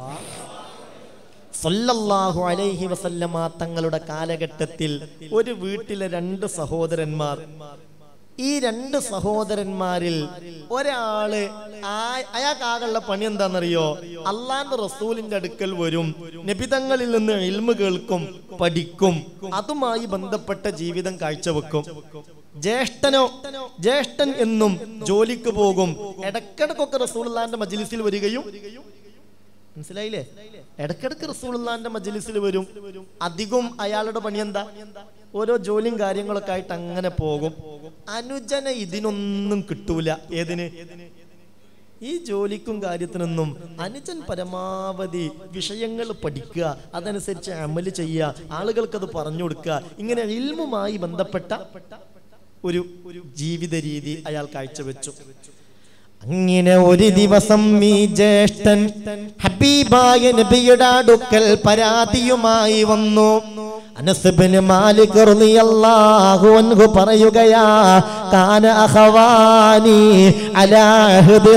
സല്ലല്ലാഹു അലൈഹി വസല്ലമ തങ്ങളുടെ കാലഘട്ടത്തിൽ ഒരു വീട്ടിലെ രണ്ട് സഹോദരന്മാർ ഈ രണ്ട് സഹോദരന്മാരിൽ ഒരാള് ആ- അയാൾക്കാകുള്ള പണി എന്താണെന്നറിയോ അള്ളാന്റെ റസൂലിന്റെ അടുക്കൽ വരും നബിതങ്ങളിൽ നിന്ന് ഇൽമ കേൾക്കും പഠിക്കും അതുമായി ബന്ധപ്പെട്ട ജീവിതം കാഴ്ചവെക്കും ജ്യേഷ്ഠനോ ജ്യേഷ്ഠൻ എന്നും ജോലിക്ക് പോകും ഇടക്കിടക്കൊക്കെ റസൂലുള്ളാന്റെ മജ്ലിസിൽ വരികയും മനസ്സിലായില്ലേ ഇടക്കിടക്ക് റസൂലുള്ളാന്റെ മജ്ലിസിൽ വരും അധികം അയാളുടെ പണി എന്താ ഓരോ ജോലിയും കാര്യങ്ങളൊക്കെ ആയിട്ട് അങ്ങനെ പോകും അനുജന ഇതിനൊന്നും കിട്ടൂല ഏതിന് ഈ ജോലിക്കും കാര്യത്തിനൊന്നും അനുജൻ പരമാവധി വിഷയങ്ങൾ പഠിക്കുക അതനുസരിച്ച് അമല് ചെയ്യുക ആളുകൾക്ക് അത് പറഞ്ഞു കൊടുക്കുക ഇങ്ങനെ ഇൽമുമായി ബന്ധപ്പെട്ട ഒരു ജീവിത രീതി അയാൾ കാഴ്ചവെച്ചു അങ്ങനെ ഒരു ദിവസം ഈ ജ്യേഷ്ഠൻ ഹബീബായ നബിയുടെ അടുക്കൽ പരാതിയുമായി വന്നു അനസ്ബിന് മാലിക് റളിയല്ലാഹു അൻഹു പറയുകയാ കാന അഖവാനി അലാ അഹ്ദി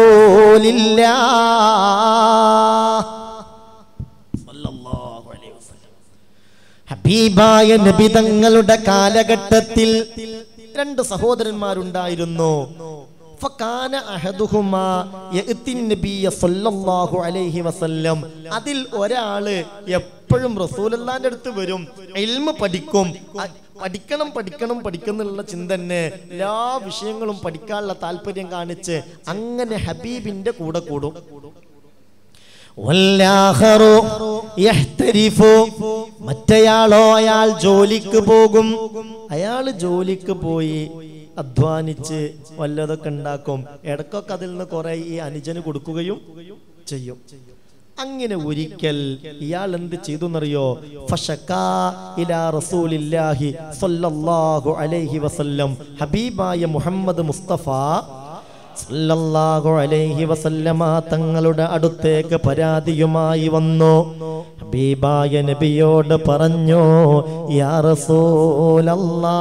റസൂലില്ലാ സല്ലല്ലാഹു അലൈഹി വസല്ലം ഹബീബായ നബി തങ്ങളുടെ കാലഘട്ടത്തിൽ രണ്ട് സഹോദരന്മാരുണ്ടായിരുന്നു ഫകാന അഹദുഹുമാ യഅ്തിൻ നബിയ സല്ലല്ലാഹു അലൈഹി വസല്ലം അതിൽ ഒരാള് എപ്പോഴും റസൂലുള്ളാന്റെ അടുത്ത് വരും ഇൽമ പഠിക്കും അ- പഠിക്കണം പഠിക്കണം പഠിക്കുന്നുള്ള ചിന്ത തന്നെ എല്ലാ വിഷയങ്ങളും പഠിക്കാനുള്ള താല്പര്യം കാണിച്ച് അങ്ങനെ ഹബീബിന്റെ കൂടെ കൂടും വല്ലാഹറു യഹ്തരിഫു. മറ്റയാളോ അയാൾ ജോലിക്ക് പോകും അയാൾ ജോലിക്ക് പോയി അധ്വാനിച്ച് വല്ലതൊക്കെ ഉണ്ടാക്കും ഇടക്കൊക്കെ അതിൽ നിന്ന് കുറെ ഈ അനുജന് കൊടുക്കുകയും ചെയ്യും അങ്ങനെ ഒരിക്കൽ ഇയാൾ എന്ത് ചെയ്തു എന്നറിയോ ഫശക്കാ ഇലാ റസൂലില്ലാഹി സ്വല്ലല്ലാഹു അലൈഹി വസല്ലം ഹബീബായ മുഹമ്മദ് മുസ്തഫ സല്ലല്ലാഹു അലൈഹി വസല്ലമ തങ്ങളുടെ അടുത്തേക്ക് പരാതിയുമായി വന്നു ഹബീബായ നബിയോട് പറഞ്ഞു യാ റസൂലല്ലാ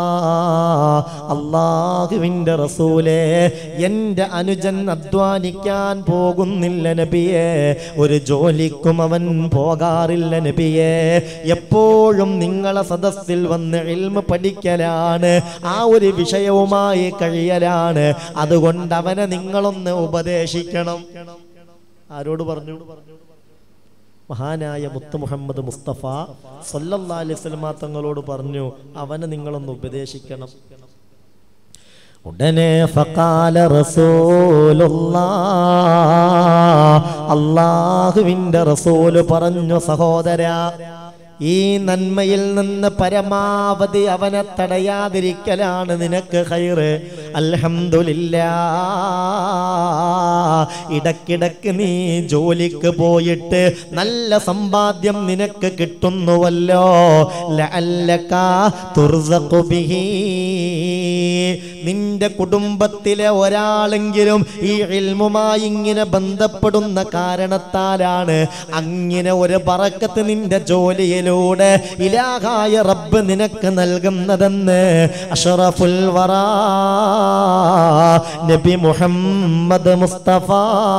അള്ളാഹുവിൻ്റെ റസൂലേ എൻ്റെ അനുജൻ അധ്വാനിക്കാൻ പോകുന്നില്ല നബിയെ ഒരു ജോലിക്കും അവൻ പോകാറില്ല നബിയെ എപ്പോഴും നിങ്ങളെ സദസ്സിൽ വന്ന് ഇൽമ പഠിക്കലാണ് ആ ഒരു വിഷയവുമായി കഴിയലാണ് അതുകൊണ്ട് അവനെ നിങ്ങളൊന്ന് ഉപദേശിക്കണം ആരോട് പറഞ്ഞു മഹാനായ മുത്ത് മുഹമ്മദ് മുസ്തഫ സല്ലല്ലാ അലൈഹി വസല്ലമ തങ്ങളോട് പറഞ്ഞു അവനെ നിങ്ങളൊന്ന് ഉപദേശിക്കണം ഉടനെ ഫക്കാല റസൂലുള്ളാ അള്ളാഹുവിൻ്റെ റസൂല് പറഞ്ഞു സഹോദര ഈ നന്മയിൽ നിന്ന് പരമാവധി അവനെ തടയാതിരിക്കലാണ് നിനക്ക് ഹൈറ് അൽഹംദുലില്ലാ ഇടക്കിടക്ക് നീ ജോലിക്ക് പോയിട്ട് നല്ല സമ്പാദ്യം നിനക്ക് കിട്ടുന്നുവല്ലോ ലഅല്ലക തുർസഖു ബിഹി നിന്റെ കുടുംബത്തിലെ ഒരാളെങ്കിലും ഈ ഇൽമുമായി ഇങ്ങനെ ബന്ധപ്പെടുന്ന കാരണത്താലാണ് അങ്ങനെ ഒരു പറക്കത്ത് നിന്റെ ജോലിയിലൂടെ ഇലാഹായ റബ്ബ് നിനക്ക് നൽകുന്നതെന്ന് അഷറഫുൽ വറാ നബി മുഹമ്മദ് മുസ്തഫ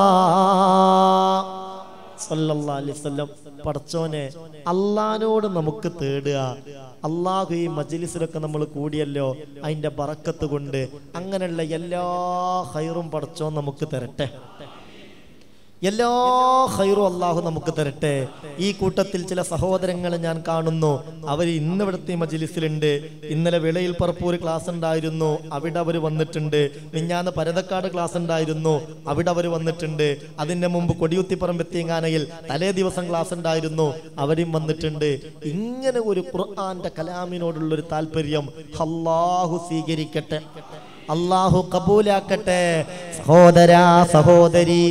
സല്ലല്ലാഹു അലൈഹി വസല്ലം പടച്ചോനെ അള്ളഹാനോട് നമുക്ക് തേടുക അള്ളാഹു ഈ മജ്ലിസിലൊക്കെ നമ്മൾ കൂടിയല്ലോ അതിന്റെ ബറക്കത്ത് കൊണ്ട് അങ്ങനെയുള്ള എല്ലാ ഹൈറും പടച്ചോൻ നമുക്ക് തരട്ടെ എല്ലാ ഹൈറും അള്ളാഹു നമുക്ക് തരട്ടെ ഈ കൂട്ടത്തിൽ ചില സഹോദരങ്ങൾ ഞാൻ കാണുന്നു അവർ ഇന്ന് ഇവിടുത്തെ മജിലിസിലുണ്ട് ഇന്നലെ വിളയിൽ പറപ്പൂർ ക്ലാസ് ഉണ്ടായിരുന്നു അവിടെ അവർ വന്നിട്ടുണ്ട് മിഞ്ഞാന്ന് പരതക്കാട് ക്ലാസ് ഉണ്ടായിരുന്നു അവിടെ അവർ വന്നിട്ടുണ്ട് അതിന്റെ മുമ്പ് കൊടിയുത്തിപ്പറമ്പ് എത്തിയങ്ങാനയിൽ തലേ ദിവസം ക്ലാസ് ഉണ്ടായിരുന്നു അവരും വന്നിട്ടുണ്ട് ഇങ്ങനെ ഒരു ഖുർആന്റെ കലാമിനോടുള്ള ഒരു താല്പര്യം അള്ളാഹു സ്വീകരിക്കട്ടെ അള്ളാഹു കബൂലാക്കട്ടെ സഹോദര സഹോദരി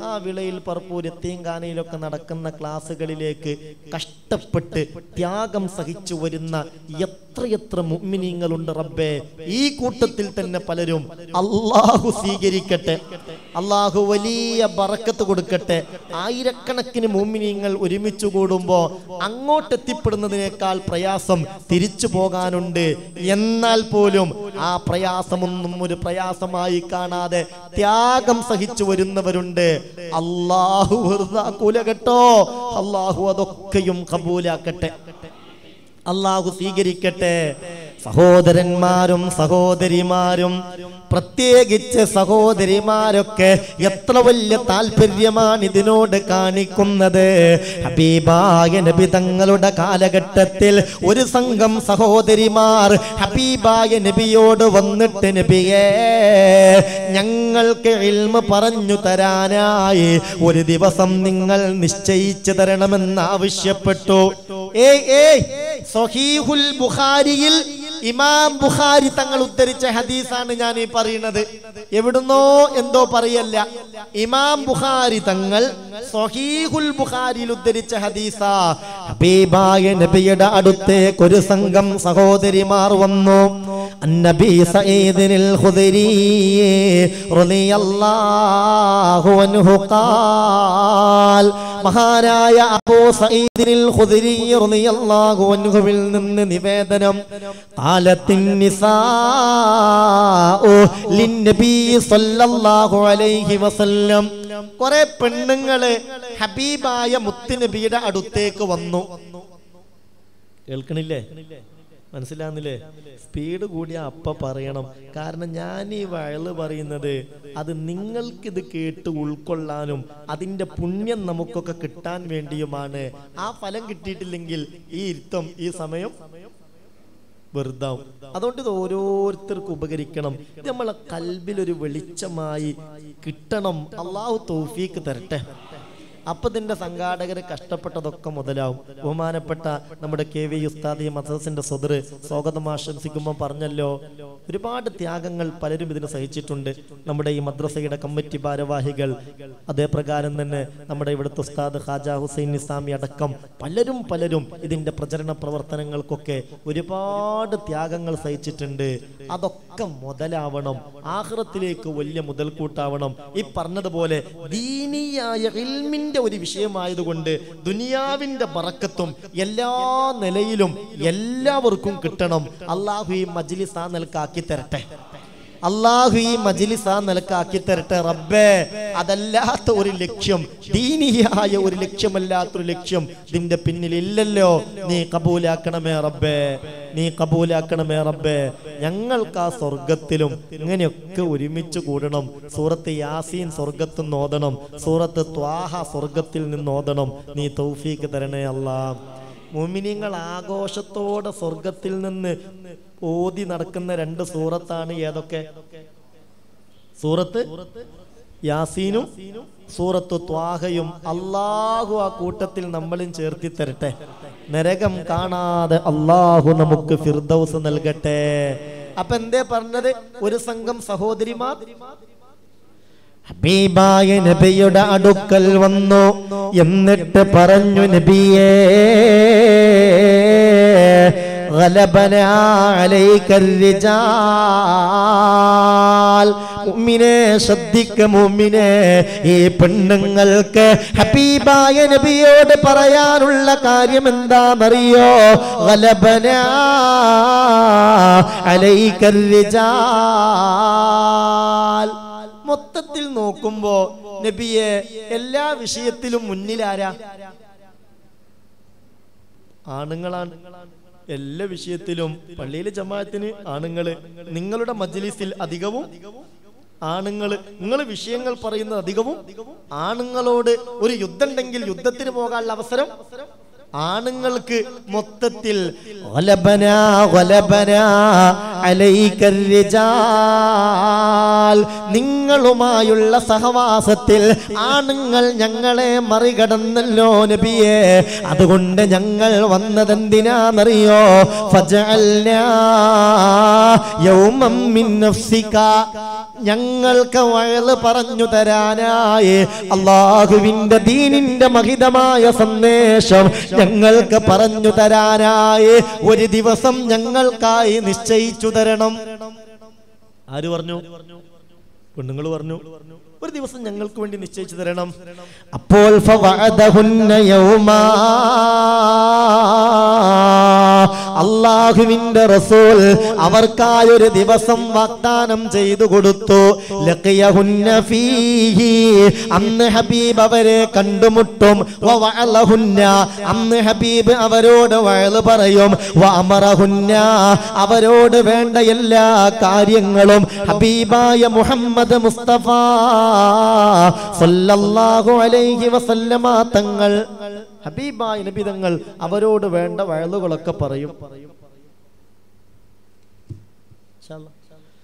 ആ വിളയിൽ പറപ്പൂർ എത്തിയങ്കാനയിലൊക്കെ നടക്കുന്ന ക്ലാസ്സുകളിലേക്ക് കഷ്ടപ്പെട്ട് ത്യാഗം സഹിച്ചു വരുന്ന എത്രയെത്ര മുഅ്മിനീങ്ങളുണ്ട് റബ്ബേ ഈ കൂട്ടത്തിൽ തന്നെ പലരും അള്ളാഹു സ്വീകരിക്കട്ടെ അള്ളാഹു വലിയ ബറക്കത്ത് കൊടുക്കട്ടെ ആയിരക്കണക്കിന് മുഅ്മിനീങ്ങൾ ഒരുമിച്ച് കൂടുമ്പോ അങ്ങോട്ട് എത്തിപ്പെടുന്നതിനേക്കാൾ പ്രയാസം തിരിച്ചു പോകാനുണ്ട് എന്നാൽ പോലും ആ പ്രയാസമൊന്നും ഒരു പ്രയാസമായി കാണാതെ ത്യാഗം സഹിച്ചു വരുന്നവരുണ്ട് അള്ളാഹു വെറുതാക്കൂല കേട്ടോ അള്ളാഹു അതൊക്കെയും കബൂലാക്കട്ടെ അള്ളാഹു സ്വീകരിക്കട്ടെ സഹോദരന്മാരും സഹോദരിമാരും പ്രത്യേകിച്ച് സഹോദരിമാരൊക്കെ എത്ര വലിയ താല്പര്യമാണ് ഇതിനോട് കാണിക്കുന്നത് ഹബീബായ നബി തങ്ങളുടെ കാലഘട്ടത്തിൽ ഒരു സംഘം സഹോദരിമാർ ഹബീബായ നബിയോട് വന്നിട്ട് നബിയേ ഞങ്ങൾക്ക് ഇൽമ പറഞ്ഞു തരാനായി ഒരു ദിവസം നിങ്ങൾ നിശ്ചയിച്ചു തരണമെന്ന് ആവശ്യപ്പെട്ടു ഏയ് ഏയ് സഹീഹുൽ ബുഖാരിയിൽ ഇമാം ബുഖാരി തങ്ങൾ ഉദ്ധരിച്ച ഹദീസാണ് ഞാൻ ഈ പറയുന്നത് എവിടുന്നോ എന്തോ പറയല്ല ഇമാം ബുഖാരി തങ്ങൾ സഹീഹുൽ ബുഖാരിയിൽ ഉദ്ധരിച്ച ഹദീസാ ഹബീബായ നബിയുടെ അടുത്തേക്ക് ഒരു സംഘം സഹോദരിമാർ വന്നു النبي سعيد الخدري رضي الله عنه قال മഹാനായ അബൂ സഈദിൽ ഖുദരി റളിയല്ലാഹു അൻഹുവിൽ നിന്ന് നിവേദനം ഖാലത്തിൻ നിസാഉ ലിന്നബി സ്വല്ലല്ലാഹു അലൈഹി വസല്ലം കുറെ പെണ്ണുങ്ങള് ഹബീബായ മുത്തുനബിയുടെ അടുത്തേക്ക് വന്നു കേൾക്കണില്ലേ മനസ്സിലാകുന്നില്ലേ സ്പീഡ് കൂടിയ അപ്പ പറയണം കാരണം ഞാൻ ഈ വയല് പറയുന്നത് അത് നിങ്ങൾക്കിത് കേട്ട് ഉൾക്കൊള്ളാനും അതിന്റെ പുണ്യം നമുക്കൊക്കെ കിട്ടാൻ വേണ്ടിയുമാണ് ആ ഫലം കിട്ടിയിട്ടില്ലെങ്കിൽ ഈ ഇരുത്തം ഈ സമയം വെറുതാവും അതുകൊണ്ട് ഇത് ഓരോരുത്തർക്കും ഉപകരിക്കണം ഇത് നമ്മളെ കൽബിൽ ഒരു വെളിച്ചമായി കിട്ടണം അള്ളാഹു തൗഫീക്ക് തരട്ടെ അപ്പൊ ഇതിന്റെ സംഘാടകർ കഷ്ടപ്പെട്ടതൊക്കെ മുതലാവും ബഹുമാനപ്പെട്ട നമ്മുടെ കെ വി ഉസ്താദി മദ്രസിന്റെ സ്വതർ സ്വാഗതം ആശംസിക്കുമ്പോൾ പറഞ്ഞല്ലോ ഒരുപാട് ത്യാഗങ്ങൾ പലരും ഇതിന് സഹിച്ചിട്ടുണ്ട് നമ്മുടെ ഈ മദ്രസയുടെ കമ്മിറ്റി ഭാരവാഹികൾ അതേ പ്രകാരം തന്നെ നമ്മുടെ ഇവിടുത്തെ ഉസ്താദ് ഖാജ ഹുസൈൻ നിസാമി അടക്കം പലരും പലരും ഇതിന്റെ പ്രചരണ പ്രവർത്തനങ്ങൾക്കൊക്കെ ഒരുപാട് ത്യാഗങ്ങൾ സഹിച്ചിട്ടുണ്ട് അതൊക്കെ മുതലാവണം ആഹ്റത്തിലേക്ക് വലിയ മുതൽക്കൂട്ടാവണം ഈ പറഞ്ഞതുപോലെ ദീനിയായ ഇൽമിന്റെ ഒരു വിഷയമായതുകൊണ്ട് ദുനിയാവിന്റെ ബറക്കത്തും എല്ലാ നിലയിലും എല്ലാവർക്കും കിട്ടണം അള്ളാഹു ഈ മജ്ലിസ് ആ നിലക്കാക്കി തരട്ടെ അള്ളാഹു ഈ മജ്ലിസ് ആ നിലക്കാക്കി തരട്ടെ റബ്ബേ അതല്ലാത്ത ഒരു ലക്ഷ്യം ദീനിയായ ഒരു ലക്ഷ്യമല്ലാത്തൊരു ലക്ഷ്യം ഇതിന്റെ പിന്നിൽ ഇല്ലല്ലോ നീ കബൂലാക്കണമേ റബ്ബേ നീ കബൂലാക്കണമേ റബ്ബേ ഞങ്ങൾക്ക് ആ സ്വർഗത്തിലും ഇങ്ങനെയൊക്കെ ഒരുമിച്ച് കൂടണം സൂറത്ത് യാസീൻ സ്വർഗത്തിൽ നിന്ന് ഓതണം സൂറത്ത് ത്വാഹ സ്വർഗത്തിൽ നിന്ന് ഓതണം നീ തൗഫീക്ക് തരണേ അല്ലാ മുമിനിങ്ങൾ ആഘോഷത്തോടെ സ്വർഗത്തിൽ നിന്ന് ഓതി നടക്കുന്ന രണ്ട് സൂറത്താണ് ഏതൊക്കെ സൂറത്ത് യാസീനും സൂറത്ത് ത്വാഹയും അള്ളാഹു ആ കൂട്ടത്തിൽ നമ്മളും ചേർത്തി തരട്ടെ നരകം കാണാതെ അള്ളാഹു നമുക്ക് ഫിർദൗസ് നൽകട്ടെ അപ്പൊ എന്തേ പറഞ്ഞത് ഒരു സംഘം സഹോദരിമാർ ഹബീബായ നബിയുടെ അടുക്കൽ വന്നു എന്നിട്ട് പറഞ്ഞു നബിയേ غلبنا عليك الرجال മുഅ്മിനെ ശ്രദ്ധിക്ക മുഅ്മിനെ ഈ പെണ്ണുങ്ങൾക്ക് ഹബീബായ നബിയോട് പറയാനുള്ള കാര്യം എന്താണെന്നറിയോ ഗലബന അലൈക الرجال മൊത്തത്തിൽ നോക്കുമ്പോ നബിയെ എല്ലാ വിഷയത്തിലും മുന്നിലാരാ ആണുങ്ങളാണ് എല്ലാ വിഷയത്തിലും പള്ളിയിലെ ജമാഅത്തിന് ആണുങ്ങള് നിങ്ങളുടെ മജ്ലിസിൽ അധികവും ആണുങ്ങള് നിങ്ങൾ വിഷയങ്ങൾ പറയുന്നത് അധികവും ആണുങ്ങളോട് ഒരു യുദ്ധം ഉണ്ടെങ്കിൽ യുദ്ധത്തിന് പോകാനുള്ള അവസരം ആണുങ്ങൾക്ക് മൊത്തത്തിൽ غلبنا غلبنا عليك الرجال പറഞ്ഞാൽ നിങ്ങളുമായുള്ള സഹവാസത്തിൽ ആണുങ്ങൾ ഞങ്ങളെ മറികടന്നല്ലോ നബിയെ അതുകൊണ്ട് ഞങ്ങൾ വന്നതെന്തിനാന്നറിയോ ഫജഅൽനാ യൗമം മിൻ നഫ്സിക ഞങ്ങൾക്ക് വയല് പറഞ്ഞു തരാനായി അള്ളാഹുവിന്റെ ദീനിന്റെ മഹിതമായ സന്ദേശം ഞങ്ങൾക്ക് പറഞ്ഞു തരാനായി ഒരു ദിവസം ഞങ്ങൾക്കായി നിശ്ചയിച്ചു തരണം ആര് പറഞ്ഞു പെണ്ണുങ്ങൾ പറഞ്ഞു ഒരു ദിവസം ഞങ്ങൾക്ക് വേണ്ടി നിശ്ചയിച്ചു തരണം അപ്പോൾ ഫവഅദഹുന്ന യൗമാ. അള്ളാഹുവിന്റെ റസൂൽ അവർക്കായി ഒരു ദിവസം വാഗ്ദാനം ചെയ്തു കൊടുത്തു ലഖിയഹുന്ന ഫീഹി. അന്ന് ഹബീബ് അവരെ കണ്ടുമുട്ടും വവഅലഹുന്ന. അന്ന് ഹബീബ് അവരോട് വയല് പറയും വഅമറഹുന്ന. അവരോട് വേണ്ട എല്ലാ കാര്യങ്ങളും ഹബീബായ മുഹമ്മദ് മുസ്തഫ സല്ലല്ലാഹു അലൈഹി വസല്ലമ തങ്ങൾ ഹബീബായ നബി തങ്ങൾ അവരോട് വേണ്ട വയലുകളൊക്കെ പറയും ഇൻഷാ അല്ലാ.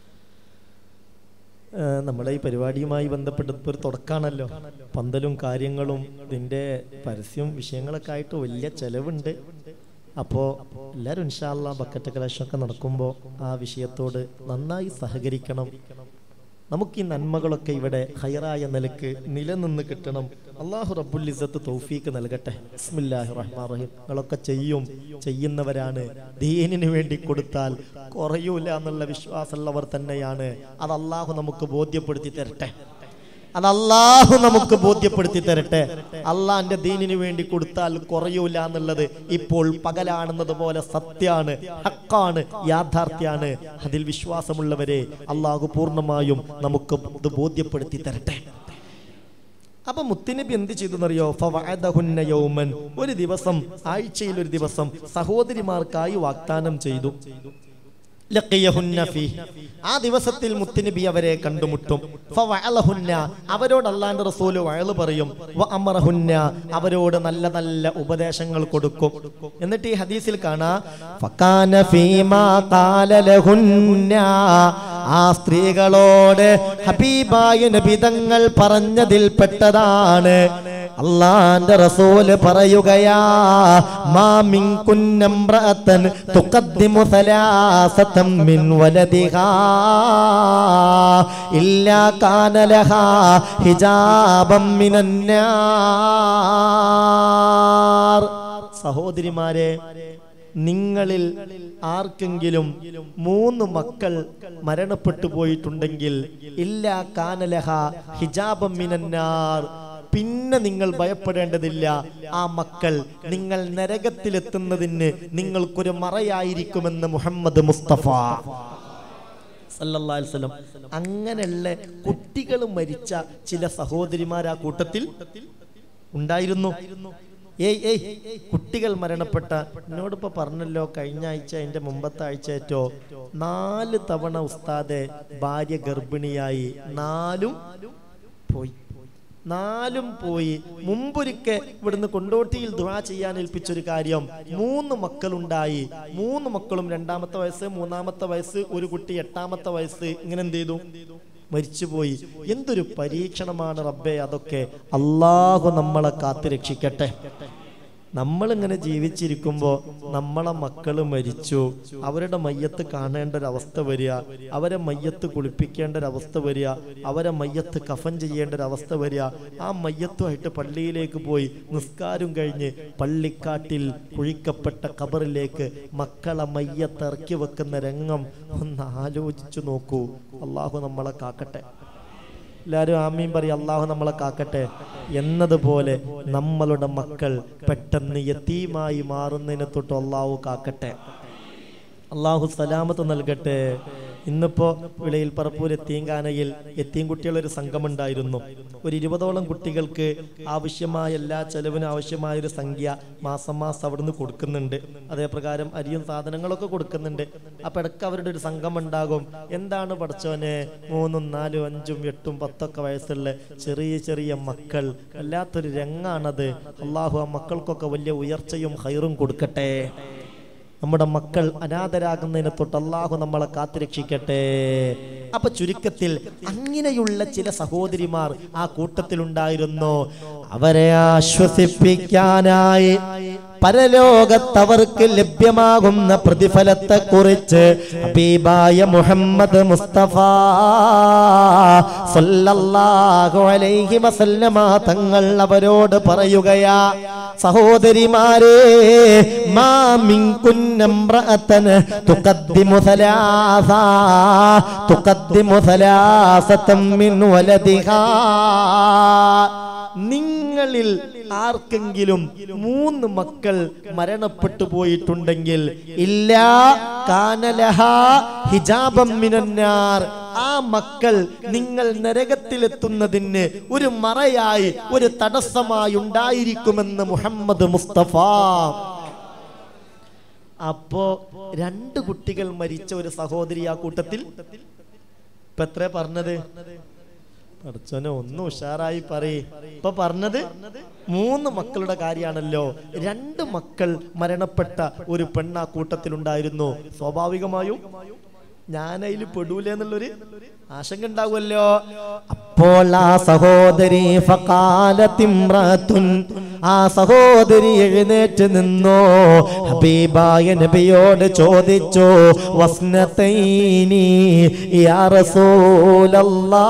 ഏഹ് നമ്മളെ ഈ പരിപാടിയുമായി ബന്ധപ്പെട്ട് ഇപ്പൊ ഒരു തുടക്കാണല്ലോ പന്തലും കാര്യങ്ങളും ഇതിന്റെ പരസ്യവും വിഷയങ്ങളൊക്കെ ആയിട്ട് വലിയ ചെലവുണ്ട് അപ്പോൾ എല്ലാവരും ഇൻഷാല്ല ബക്കറ്റ് കളക്ഷനൊക്കെ നടക്കുമ്പോൾ ആ വിഷയത്തോട് നന്നായി സഹകരിക്കണം നമുക്ക് ഈ നന്മകളൊക്കെ ഇവിടെ ഹൈറായ നിലക്ക് നിലനിന്ന് കിട്ടണം അള്ളാഹു റബ്ബുൽ ഇസ്സത്ത് തൗഫീക്ക് നൽകട്ടെ ബിസ്മില്ലാഹിർ റഹ്മാൻ റഹീം നിങ്ങളൊക്കെ ചെയ്യും ചെയ്യുന്നവരാണ് ദീനിന് വേണ്ടി കൊടുത്താൽ കുറയൂല എന്നുള്ള വിശ്വാസമുള്ളവർ തന്നെയാണ് അത് അള്ളാഹു നമുക്ക് ബോധ്യപ്പെടുത്തി തരട്ടെ അത് അള്ളാഹു നമുക്ക് ബോധ്യപ്പെടുത്തി തരട്ടെ അള്ളാന്റെ ദീനിന് വേണ്ടി കൊടുത്താൽ കുറയൂല എന്നുള്ളത് ഇപ്പോൾ പകലാണെന്നത് പോലെ സത്യാണ് ഹക്കാണ് യാഥാർത്ഥ്യാണ് അതിൽ വിശ്വാസമുള്ളവരെ അള്ളാഹു പൂർണ്ണമായും നമുക്ക് ഇത് ബോധ്യപ്പെടുത്തി തരട്ടെ അപ്പൊ മുത്തുനബി എന്ത് ചെയ്തു എന്നറിയോ ഫവഅദഹുന്ന യൗമൻ ഒരു ദിവസം ആഴ്ചയിൽ ഒരു ദിവസം സഹോദരിമാർക്കായി വാഗ്ദാനം ചെയ്തു ലഖിയഹുന്ന ഫീ. ആ ദിവസത്തിൽ മുത്തുനബി അവരെ കണ്ടുമുട്ടും ഫവഅലഹുന്ന. അവരോട് അള്ളാന്റെ റസൂല് വയല് പറയും വ അമറഹുന്ന. അവരോട് നല്ല നല്ല ഉപദേശങ്ങൾ കൊടുക്കും എന്നിട്ട് ഈ ഹദീസിൽ കാണാ ഫകാന ഫീമാ ഖാല ലഹുന്ന. ആ സ്ത്രീകളോട് ഹബീബായ നബി തങ്ങൾ പറഞ്ഞതിൽ പെട്ടതാണ് അള്ളാന്റെ റസൂല് പറയുകയാ മാ മിൻകുന്ന ഇംറഅത്തൻ തുഖദ്ദിമു സലാസതൻ മിൻ വലദിഹാ ഇല്ലാ കാന ലഹാ ഹിജാബം മിനൻ നാർ സഹോദരിമാരെ നിങ്ങളിൽ ആർക്കെങ്കിലും മൂന്ന് മക്കൾ മരണപ്പെട്ടു പോയിട്ടുണ്ടെങ്കിൽ ഇല്ല കാനലഹ ഹിജാബം മിനന്നാർ പിന്നെ നിങ്ങൾ ഭയപ്പെടേണ്ടതില്ല ആ മക്കൾ നിങ്ങൾ നരകത്തിലെത്തുന്നതിന് നിങ്ങൾക്കൊരു മറയായിരിക്കുമെന്ന് മുഹമ്മദ് മുസ്തഫ സല്ലല്ലാഹു അലൈഹി വസല്ലം അങ്ങനെയുള്ള കുട്ടികൾ മരിച്ച ചില സഹോദരിമാർ ആ കൂട്ടത്തിൽ ഉണ്ടായിരുന്നു ഏയ് ഏയ് കുട്ടികൾ മരണപ്പെട്ട എന്നോടിപ്പോ പറഞ്ഞല്ലോ കഴിഞ്ഞ ആഴ്ച അതിന്റെ മുമ്പത്തെ ആഴ്ച ഏറ്റോ നാല് തവണ ഉസ്താദെ ഭാര്യ ഗർഭിണിയായി നാലും പോയി നാലും പോയി മുമ്പൊരിക്കെ ഇവിടുന്ന് കൊണ്ടോട്ടിയിൽ ദുആ ചെയ്യാൻ ഏൽപ്പിച്ചൊരു കാര്യം മൂന്ന് മക്കളുണ്ടായി മൂന്ന് മക്കളും രണ്ടാമത്തെ വയസ്സ് മൂന്നാമത്തെ വയസ്സ് ഒരു കുട്ടി എട്ടാമത്തെ വയസ്സ് ഇങ്ങനെ എന്ത് ചെയ്തു മരിച്ചുപോയി എന്തൊരു പരീക്ഷണമാണ് റബ്ബെ അതൊക്കെ അള്ളാഹു നമ്മളെ കാത്തു രക്ഷിക്കട്ടെ നമ്മളിങ്ങനെ ജീവിച്ചിരിക്കുമ്പോൾ നമ്മളെ മക്കള് മരിച്ചു അവരുടെ മയ്യത്ത് കാണേണ്ട ഒരവസ്ഥ വരിക അവരെ മയ്യത്ത് കുളിപ്പിക്കേണ്ട ഒരവസ്ഥ വരിക അവരെ മയ്യത്ത് കഫൻ ചെയ്യേണ്ട ഒരവസ്ഥ വരിക ആ മയ്യത്തുമായിട്ട് പള്ളിയിലേക്ക് പോയി നിസ്കാരം കഴിഞ്ഞ് പള്ളിക്കാട്ടിൽ കുഴിക്കപ്പെട്ട കബറിലേക്ക് മക്കളെ മയ്യത്ത് ഇറക്കി വെക്കുന്ന രംഗം ഒന്ന് ആലോചിച്ചു നോക്കൂ അള്ളാഹു നമ്മളെ കാക്കട്ടെ എല്ലാവരും ആമീൻ പറയും അള്ളാഹു നമ്മളെ കാക്കട്ടെ എന്നതുപോലെ നമ്മളുടെ മക്കൾ പെട്ടെന്ന് യത്തീമായി മാറുന്നതിനെ തൊട്ട് അള്ളാഹു കാക്കട്ടെ അള്ളാഹു സലാമത്ത് നൽകട്ടെ ഇന്നിപ്പോ വിളയിൽ പറപ്പൂർ എത്തീങ്കാനയിൽ എത്തീം കുട്ടികളൊരു സംഘമുണ്ടായിരുന്നു ഒരു ഇരുപതോളം കുട്ടികൾക്ക് ആവശ്യമായ എല്ലാ ചെലവിനും ആവശ്യമായ ഒരു സംഖ്യ മാസം മാസം അവിടുന്ന് കൊടുക്കുന്നുണ്ട് അതേപ്രകാരം അരിയും സാധനങ്ങളൊക്കെ കൊടുക്കുന്നുണ്ട് അപ്പൊ ഇടയ്ക്ക് അവരുടെ ഒരു സംഘം ഉണ്ടാകും എന്താണ് പഠിച്ചോനെ മൂന്നും നാലും അഞ്ചും എട്ടും പത്തൊക്കെ വയസ്സുള്ള ചെറിയ ചെറിയ മക്കൾ വല്ലാത്തൊരു രംഗാണത് അള്ളാഹു ആ മക്കൾക്കൊക്കെ വലിയ ഉയർച്ചയും ഹൈറും കൊടുക്കട്ടെ നമ്മുടെ മക്കൾ അനാഥരാകുന്നതിനെ തൊട്ട് അള്ളാഹു നമ്മളെ കാത്തുരക്ഷിക്കട്ടെ അപ്പൊ ചുരുക്കത്തിൽ അങ്ങനെയുള്ള ചില സഹോദരിമാർ ആ കൂട്ടത്തിലുണ്ടായിരുന്നു അവരെ ആശ്വസിപ്പിക്കാനായി പരലോകത്തവർക്ക് ലഭ്യമാകുന്ന പ്രതിഫലത്തെ കുറിച്ച് ഹബീബായ മുഹമ്മദ് മുസ്തഫ സല്ലല്ലാഹു അലൈഹി വസല്ലമ തങ്ങൾ അവരോട് പറയുകയാ സഹോദരിമാരെ മാ മിൻകുന്നംറഅതൻ തുഖദ്ദിമു സലാസ തുഖദ്ദിമു സലാസതൻ മിൻ വലദിഹാ നിങ്ങളിൽ ആർക്കെങ്കിലും മൂന്ന് മക്കൾ മരണപ്പെട്ടു പോയിട്ടുണ്ടെങ്കിൽ ഇല്ല കാനലഹ ഹിജാബം മിനന്നാർ ആ മക്കൾ നിങ്ങൾ നരകത്തിലെത്തുന്നതിന് ഒരു മറയായി ഒരു തടസ്സമായി ഉണ്ടായിരിക്കുമെന്ന് മുഹമ്മദ് മുസ്തഫ അപ്പോ രണ്ട് കുട്ടികൾ മരിച്ച ഒരു സഹോദരി ആ കൂട്ടത്തിൽ ഇപ്പൊ എത്ര പറഞ്ഞത് പഠിച്ചോനെ ഒന്നും ഉഷാറായി പറയേ ഇപ്പൊ പറഞ്ഞത് മൂന്ന് മക്കളുടെ കാര്യമാണല്ലോ രണ്ട് മക്കൾ മരണപ്പെട്ട ഒരു പെണ്ണ് ആ കൂട്ടത്തിലുണ്ടായിരുന്നു സ്വാഭാവികമായും ഞാനതിൽ പെടൂലേ എന്നുള്ളൊരു ആശങ്ക ഉണ്ടാവുമല്ലോ അപ്പോൾ ആ സഹോദരി ഫക്കാലത്തിമ്രത്തുൻ ആ സഹോദരി എഴുന്നേറ്റ് നിന്നോ ഹബീബായ നബിയോട് ചോദിച്ചു വസ്നതൈനി യാ റസൂലല്ലാ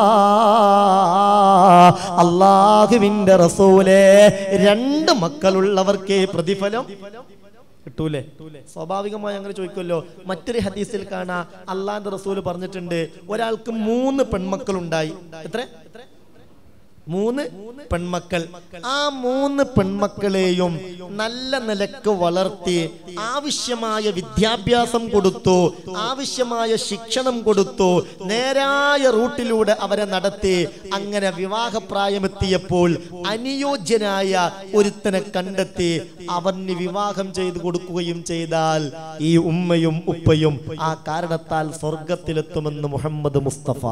അള്ളാഹുവിന്റെ റസൂലേ രണ്ട് മക്കളുള്ളവർക്ക് പ്രതിഫലം കിട്ടൂലേ സ്വാഭാവികമായി അങ്ങനെ ചോദിക്കുമല്ലോ മറ്റൊരു ഹദീസിൽ കാണാ അള്ളാന്റെ റസൂല് പറഞ്ഞിട്ടുണ്ട് ഒരാൾക്ക് മൂന്ന് പെൺമക്കൾ ഉണ്ടായി എത്ര മൂന്ന് പെൺമക്കൾ ആ മൂന്ന് പെൺമക്കളെയും നല്ല നിലക്ക് വളർത്തി ആവശ്യമായ വിദ്യാഭ്യാസം കൊടുത്തു ആവശ്യമായ ശിക്ഷണം കൊടുത്തു നേരായ റൂട്ടിലൂടെ അവരെ നടത്തി അങ്ങനെ വിവാഹപ്രായമെത്തിയപ്പോൾ അനുയോജ്യനായ ഒരുത്തനെ കണ്ടെത്തി അവന് വിവാഹം ചെയ്തു കൊടുക്കുകയും ചെയ്താൽ ഈ ഉമ്മയും ഉപ്പയും ആ കാരണത്താൽ സ്വർഗത്തിലെത്തുമെന്ന് മുഹമ്മദ് മുസ്തഫ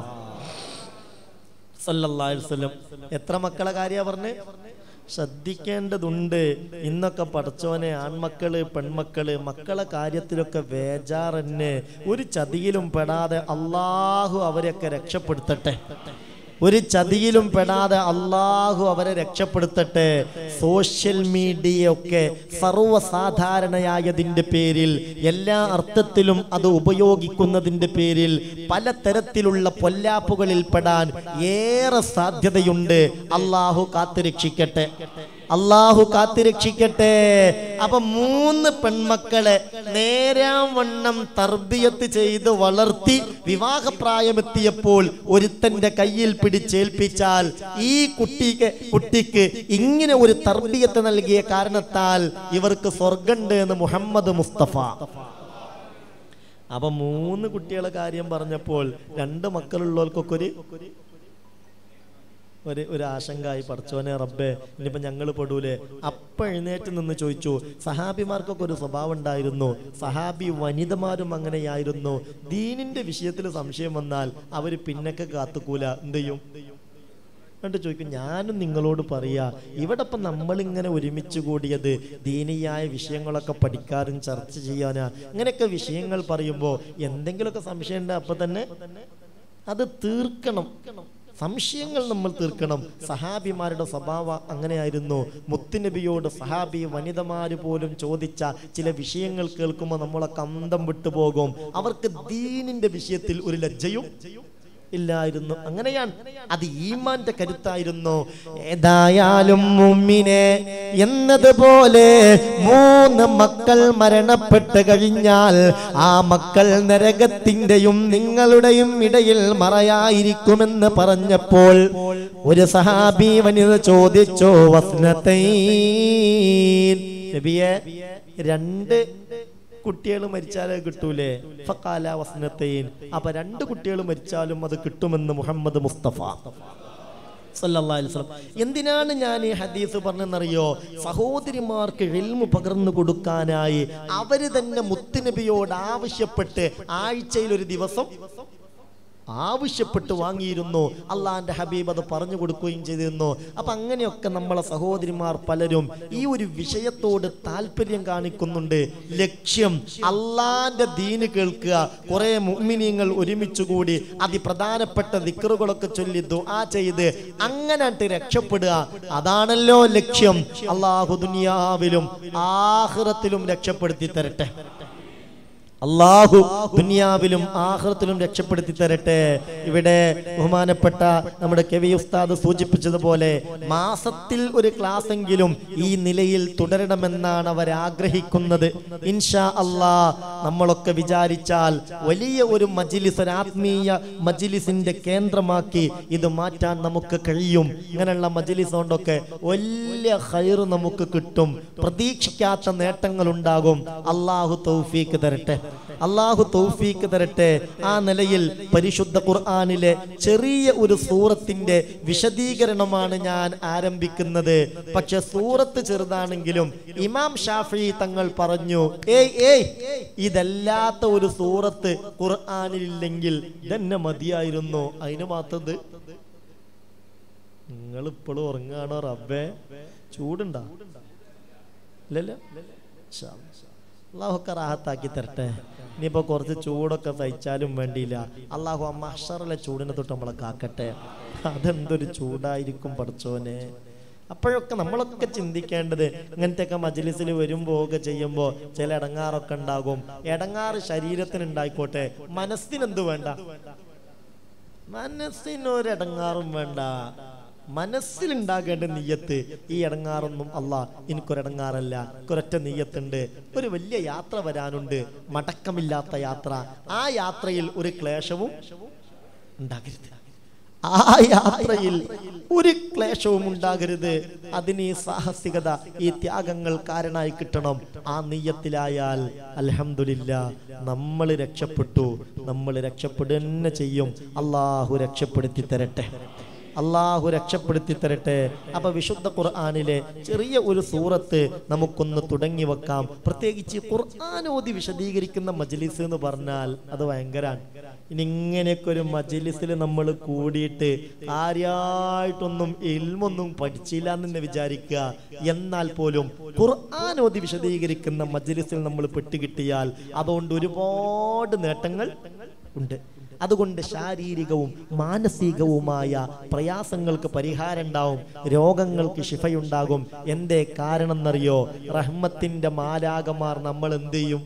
സല്ലല്ലാഹു അലൈഹി വസല്ലം എത്ര മക്കളെ കാര്യ പറഞ്ഞ് ശ്രദ്ധിക്കേണ്ടതുണ്ട് ഇന്നൊക്കെ പഠിച്ചോനെ ആൺമക്കള് പെൺമക്കള് മക്കളെ കാര്യത്തിലൊക്കെ വേജാറന്നെ ഒരു ചതിയിലും പെടാതെ അള്ളാഹു അവരെയൊക്കെ രക്ഷപ്പെടുത്തട്ടെ ഒരു ചതിയിലും പെടാതെ അള്ളാഹു അവരെ രക്ഷപ്പെടുത്തട്ടെ സോഷ്യൽ മീഡിയ ഒക്കെ സർവ്വസാധാരണയായതിൻ്റെ പേരിൽ എല്ലാ അർത്ഥത്തിലും അത് ഉപയോഗിക്കുന്നതിൻ്റെ പേരിൽ പലതരത്തിലുള്ള പൊല്ലാപ്പുകളിൽ പെടാൻ ഏറെ സാധ്യതയുണ്ട് അള്ളാഹു കാത്തുരക്ഷിക്കട്ടെ അള്ളാഹു കാത്തുരക്ഷിക്കട്ടെ അപ്പൊ മൂന്ന് പെൺമക്കളെ നേരാവണ്ണം തർബിയത്ത് ചെയ്ത് വളർത്തി വിവാഹപ്രായമെത്തിയപ്പോൾ ഒരുത്തന്റെ കയ്യിൽ പിടിച്ചേൽപ്പിച്ചാൽ ഈ കുട്ടിക്ക് കുട്ടിക്ക് ഇങ്ങനെ ഒരു തർബിയത്ത് നൽകിയ കാരണത്താൽ ഇവർക്ക് സ്വർഗണ്ട് എന്ന് മുഹമ്മദ് മുസ്തഫ അപ്പൊ മൂന്ന് കുട്ടികളെ കാര്യം പറഞ്ഞപ്പോൾ രണ്ട് മക്കളുള്ളവർക്കൊക്കെ ഒരു ഒരു ഒരു ആശങ്കായി പഠിച്ചോനെ റബ്ബേ ഇനിയിപ്പോ ഞങ്ങൾ പെടൂലേ അപ്പൊ എഴുന്നേറ്റ് നിന്ന് ചോദിച്ചു സഹാബിമാർക്കൊക്കെ ഒരു സ്വഭാവം ഉണ്ടായിരുന്നു സഹാബി വനിതമാരും അങ്ങനെയായിരുന്നു ദീനിന്റെ വിഷയത്തിൽ സംശയം വന്നാൽ അവര് പിന്നൊക്കെ കാത്തുക്കൂല എന്ത് ചെയ്യും എന്നിട്ട് ചോദിക്കും ഞാനും നിങ്ങളോട് പറയാ ഇവിടെ ഇപ്പം നമ്മളിങ്ങനെ ഒരുമിച്ച് കൂടിയത് ദീനീയായ വിഷയങ്ങളൊക്കെ പഠിക്കാനും ചർച്ച ചെയ്യാനാ ഇങ്ങനെയൊക്കെ വിഷയങ്ങൾ പറയുമ്പോൾ എന്തെങ്കിലുമൊക്കെ സംശയം ഉണ്ട് അപ്പൊ തന്നെ അത് തീർക്കണം സംശയങ്ങൾ നമ്മൾ തീർക്കണം സഹാബിമാരുടെ സ്വഭാവം അങ്ങനെയായിരുന്നു മുത്തുനബിയോട് സഹാബി വനിതമാര് പോലും ചോദിച്ച ചില വിഷയങ്ങൾ കേൾക്കുമ്പോൾ നമ്മളൊക്കെ അന്തം വിട്ടുപോകും അവർക്ക് ദീനിന്റെ വിഷയത്തിൽ ഒരു ലജ്ജയും ഇല്ലായിരുന്നു അങ്ങനെയാണ് അത് ഈമാന്റെ കരുത്തായിരുന്നു ഏതായാലും മുമ്മിനെ എന്നതുപോലെ മൂന്ന് മക്കൾ മരണപ്പെട്ട് കഴിഞ്ഞാൽ ആ മക്കൾ നരകത്തിന്റെയും നിങ്ങളുടെയും ഇടയിൽ മറയായിരിക്കുമെന്ന് പറഞ്ഞപ്പോൾ ഒരു സഹാബി വനിത ചോദിച്ചു വസ്നത്തൈൻ നബിയെ രണ്ട് കുട്ടികൾ മരിച്ചാൽ കിട്ടൂലേ ഫക്കാല വസ്നത്തൈൻ അപ്പൊ രണ്ട് കുട്ടികൾ മരിച്ചാലും അത് കിട്ടുമെന്ന് മുഹമ്മദ് മുസ്തഫ സല്ലല്ലാഹു അലൈഹി വസല്ലം. എന്തിനാണ് ഞാൻ ഈ ഹദീസ് പറഞ്ഞെന്നറിയോ സഹോദരിമാർക്ക് എൽമു പകർന്നു കൊടുക്കാനായി അവര് തന്നെ മുത്തുനബിയോട് ആവശ്യപ്പെട്ട് ആഴ്ചയിൽ ഒരു ദിവസം ആവശ്യപ്പെട്ട് വാങ്ങിയിരുന്നു അള്ളാഹിന്റെ ഹബീബ് അത് പറഞ്ഞു കൊടുക്കുകയും ചെയ്തിരുന്നു അപ്പൊ അങ്ങനെയൊക്കെ നമ്മളെ സഹോദരിമാർ പലരും ഈ ഒരു വിഷയത്തോട് താല്പര്യം കാണിക്കുന്നുണ്ട് ലക്ഷ്യം അള്ളാന്റെ ദീന് കേൾക്കുക കുറെ മുഅ്മിനീങ്ങൾ ഒരുമിച്ച് കൂടി അതിപ്രധാനപ്പെട്ട ദിക്റുകളൊക്കെ ചൊല്ലി ദുആ ചെയ്ത് അങ്ങനെ രക്ഷപ്പെടുക അതാണല്ലോ ലക്ഷ്യം അള്ളാഹു ദുനിയാവിലും ആഖിറത്തിലും രക്ഷപ്പെടുത്തി തരട്ടെ അള്ളാഹു ദുനിയാവിലും ആഹ്റത്തിലും രക്ഷപ്പെടുത്തി തരട്ടെ ഇവിടെ ബഹുമാനപ്പെട്ട നമ്മുടെ കവി ഉസ്താദ് സൂചിപ്പിച്ചതുപോലെ മാസത്തിൽ ഒരു ക്ലാസ് എങ്കിലും ഈ നിലയിൽ തുടരണമെന്നാണ് അവർ ആഗ്രഹിക്കുന്നത് ഇൻഷാ അള്ളാ നമ്മളൊക്കെ വിചാരിച്ചാൽ വലിയ ഒരു മജിലിസ് ഒരു ആത്മീയ മജിലിസിന്റെ കേന്ദ്രമാക്കി ഇത് മാറ്റാൻ നമുക്ക് കഴിയും ഇങ്ങനെയുള്ള മജിലിസ് കൊണ്ടൊക്കെ വലിയ ഹൈറ് നമുക്ക് കിട്ടും പ്രതീക്ഷിക്കാത്ത നേട്ടങ്ങൾ ഉണ്ടാകും അള്ളാഹു തൗഫീക്ക് തരട്ടെ അള്ളാഹു തൗഫീക്ക് തരട്ടെ ആ നിലയിൽ പരിശുദ്ധ ഖുർആനിലെ ചെറിയ ഒരു സൂറത്തിന്റെ വിശദീകരണമാണ് ഞാൻ ആരംഭിക്കുന്നത് പക്ഷെ സൂറത്ത് ചെറുതാണെങ്കിലും ഇമാം ഷാഫി തങ്ങൾ പറഞ്ഞു ഏയ് ഏയ് ഇതല്ലാത്ത ഒരു സൂറത്ത് ഖുർആനിലില്ലെങ്കിൽ ഇതെന്നെ മതിയായിരുന്നു അതിന് മാത്രത് നിങ്ങൾ ഇപ്പോഴും ഉറങ്ങാണോ റബ്ബേ ചൂടുണ്ടാ ഇല്ലല്ലോ ഇൻഷാ അല്ലാ. അള്ളാഹുക്കെ റാഹത്താക്കി തരട്ടെ ഇനിയിപ്പോ കുറച്ച് ചൂടൊക്കെ സഹിച്ചാലും വേണ്ടിയില്ല അള്ളാഹു ആ മഷറിലെ ചൂടിനെ തൊട്ട് നമ്മളെ കാക്കട്ടെ അതെന്തൊരു ചൂടായിരിക്കും പഠിച്ചോനെ അപ്പോഴൊക്കെ നമ്മളൊക്കെ ചിന്തിക്കേണ്ടത് ഇങ്ങനത്തെയൊക്കെ മജ്ലിസിൽ വരുമ്പോൾ ഒക്കെ ചെയ്യുമ്പോൾ ചില ഇടങ്ങാറൊക്കെ ഉണ്ടാകും ഇടങ്ങാറ് ശരീരത്തിന് ഉണ്ടായിക്കോട്ടെ മനസ്സിനെന്ത് വേണ്ട മനസ്സിനൊരിടങ്ങാറും വേണ്ട മനസ്സിലുണ്ടാകേണ്ട നീയത്ത് ഈ ഇടങ്ങാറൊന്നും അല്ല എനിക്കൊരിടങ്ങാറല്ല ഒരൊറ്റ നീയത്തുണ്ട് ഒരു വലിയ യാത്ര വരാനുണ്ട് മടക്കമില്ലാത്ത യാത്ര ആ യാത്രയിൽ ഒരു ക്ലേശവും ഉണ്ടാകരുത് ആ യാത്രയിൽ ഒരു ക്ലേശവും ഉണ്ടാകരുത് അതിന് ഈ സാഹസികത ഈ ത്യാഗങ്ങൾ കാരണമായി കിട്ടണം ആ നീയത്തിലായാൽ അൽഹംദുലില്ല നമ്മൾ രക്ഷപ്പെട്ടു നമ്മൾ രക്ഷപ്പെടുക തന്നെ ചെയ്യും അള്ളാഹു രക്ഷപ്പെടുത്തി തരട്ടെ അള്ളാഹു രക്ഷപ്പെടുത്തി തരട്ടെ അപ്പൊ വിശുദ്ധ ഖുർആാനിലെ ചെറിയ ഒരു സൂറത്ത് നമുക്കൊന്ന് തുടങ്ങി വെക്കാം പ്രത്യേകിച്ച് ഖുർആൻ ഓതി വിശദീകരിക്കുന്ന മജ്ലിസ് എന്ന് പറഞ്ഞാൽ അത് ഭയങ്കരാണ് ഇനി ഇങ്ങനെയൊക്കെ ഒരു മജ്ലിസിൽ നമ്മൾ കൂടിയിട്ട് കാര്യമായിട്ടൊന്നും ഇൽമൊന്നും പഠിച്ചില്ല എന്ന് തന്നെ വിചാരിക്കുക എന്നാൽ പോലും ഖുർആൻ ഓതി വിശദീകരിക്കുന്ന മജ്ലിസിൽ നമ്മൾ പെട്ടുകിട്ടിയാൽ അതുകൊണ്ട് ഒരുപാട് നേട്ടങ്ങൾ ഉണ്ട് അതുകൊണ്ട് ശാരീരികവും മാനസികവുമായ പ്രയാസങ്ങൾക്ക് പരിഹാരം ഉണ്ടാവും രോഗങ്ങൾക്ക് ശിഫയുണ്ടാകും എന്തേ കാരണം എന്നറിയോ റഹ്മത്തിന്റെ മാലാകമാർ നമ്മൾ എന്ത് ചെയ്യും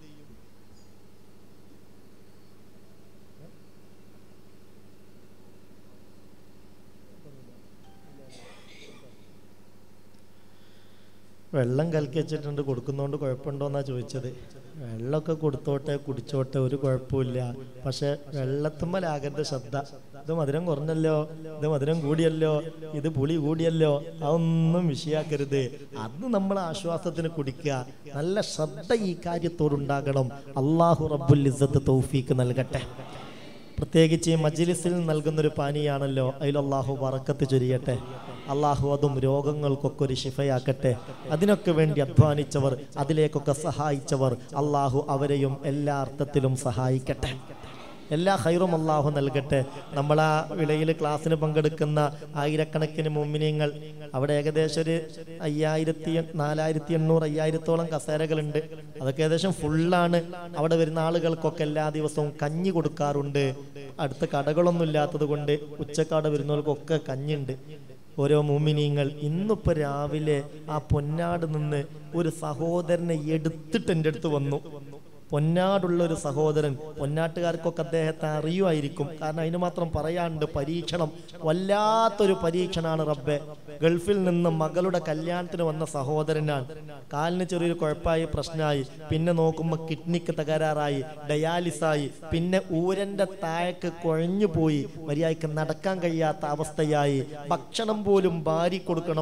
വെള്ളം കലക്കി വെച്ചിട്ടുണ്ട് കൊടുക്കുന്നതുകൊണ്ട് കുഴപ്പമുണ്ടോന്നാ ചോദിച്ചത് വെള്ളമൊക്കെ കൊടുത്തോട്ടെ കുടിച്ചോട്ടെ ഒരു കുഴപ്പമില്ല പക്ഷെ വെള്ളത്തുമ്മലാകരുത് ശ്രദ്ധ ഇത് മധുരം കുറഞ്ഞല്ലോ ഇത് മധുരം കൂടിയല്ലോ ഇത് പുളി കൂടിയല്ലോ അതൊന്നും വിഷയാക്കരുത് അത് നമ്മൾ ആശ്വാസത്തിന് കുടിക്കുക നല്ല ശ്രദ്ധ ഈ കാര്യത്തോടുണ്ടാകണം അള്ളാഹു റബ്ബുൽ ഇസ്സത്ത് തൗഫീക്ക് നൽകട്ടെ പ്രത്യേകിച്ച് ഈ മജ്ലിസിൽ നൽകുന്നൊരു പാനീയാണല്ലോ അതിൽ അള്ളാഹു വറക്കത്ത് ചൊരിയട്ടെ അള്ളാഹു അതും രോഗങ്ങൾക്കൊക്കെ ഒരു ശിഫയാക്കട്ടെ അതിനൊക്കെ വേണ്ടി അധ്വാനിച്ചവർ അതിലേക്കൊക്കെ സഹായിച്ചവർ അള്ളാഹു അവരെയും എല്ലാ അർത്ഥത്തിലും സഹായിക്കട്ടെ എല്ലാ ഹൈറും അള്ളാഹു നൽകട്ടെ നമ്മൾ ആ വിളയിൽ ക്ലാസ്സിന് പങ്കെടുക്കുന്ന ആയിരക്കണക്കിന് മുമ്മിനിയങ്ങൾ അവിടെ ഏകദേശം ഒരു അയ്യായിരത്തി നാലായിരത്തി എണ്ണൂറ് അയ്യായിരത്തോളം കസേരകളുണ്ട് അതൊക്കെ ഏകദേശം ഫുള്ളാണ് അവിടെ വരുന്ന ആളുകൾക്കൊക്കെ എല്ലാ ദിവസവും കഞ്ഞി കൊടുക്കാറുണ്ട് അടുത്ത കടകളൊന്നും ഇല്ലാത്തത് കൊണ്ട് ഉച്ചക്കാട് വരുന്നവർക്കൊക്കെ കഞ്ഞിണ്ട് ഓരോ മൂമിനിയങ്ങൾ ഇന്നിപ്പോ രാവിലെ ആ പൊന്നാട് നിന്ന് ഒരു സഹോദരനെ എടുത്തിട്ട് എൻ്റെ അടുത്ത് വന്നു പൊന്നാടുള്ള ഒരു സഹോദരൻ പൊന്നാട്ടുകാർക്കൊക്കെ അദ്ദേഹത്തെ അറിയുമായിരിക്കും കാരണം അതിന് മാത്രം പറയാണ്ട് പരീക്ഷണം വല്ലാത്തൊരു പരീക്ഷണാണ് റബ്ബെ ഗൾഫിൽ നിന്ന് മകളുടെ കല്യാണത്തിന് വന്ന സഹോദരനാണ് കാലിന് ചെറിയൊരു കുഴപ്പമായി പ്രശ്നമായി പിന്നെ നോക്കുമ്പോൾ കിഡ്നിക്ക് തകരാറായി ഡയാലിസായി പിന്നെ ഊരന്റെ താഴേക്ക് കുഴഞ്ഞു പോയി മര്യാദയ്ക്ക് നടക്കാൻ കഴിയാത്ത അവസ്ഥയായി ഭക്ഷണം പോലും ഭാര്യ കൊടുക്കണം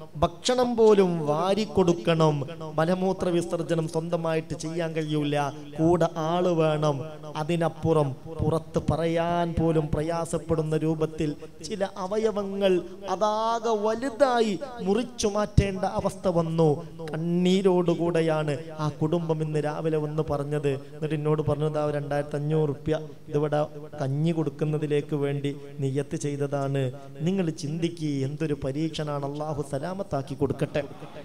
ഭക്ഷണം പോലും വാരി കൊടുക്കണം മലമൂത്ര വിസർജനം സ്വന്തമായിട്ട് ചെയ്യാൻ കഴിയൂല കൂടെ ആള് വേണം അതിനപ്പുറം പുറത്ത് പറയാൻ പോലും പ്രയാസപ്പെടുന്ന രൂപത്തിൽ ചില അവയവങ്ങൾ അതാകെ വലുതായി മുറിച്ചു മാറ്റേണ്ട അവസ്ഥ വന്നു കണ്ണീരോടുകൂടെയാണ് ആ കുടുംബം ഇന്ന് രാവിലെ വന്ന് പറഞ്ഞത് എന്നിട്ട് എന്നോട് പറഞ്ഞത് ആ രണ്ടായിരത്തി അഞ്ഞൂറ് റുപ്യ ഇതിവിടെ കഞ്ഞി കൊടുക്കുന്നതിലേക്ക് വേണ്ടി നിയത്ത് ചെയ്തതാണ് നിങ്ങൾ ചിന്തിക്കുക എന്തൊരു പരീക്ഷണാണ് അള്ളാഹു സലാമത്താക്കി കൊടുക്കട്ടെ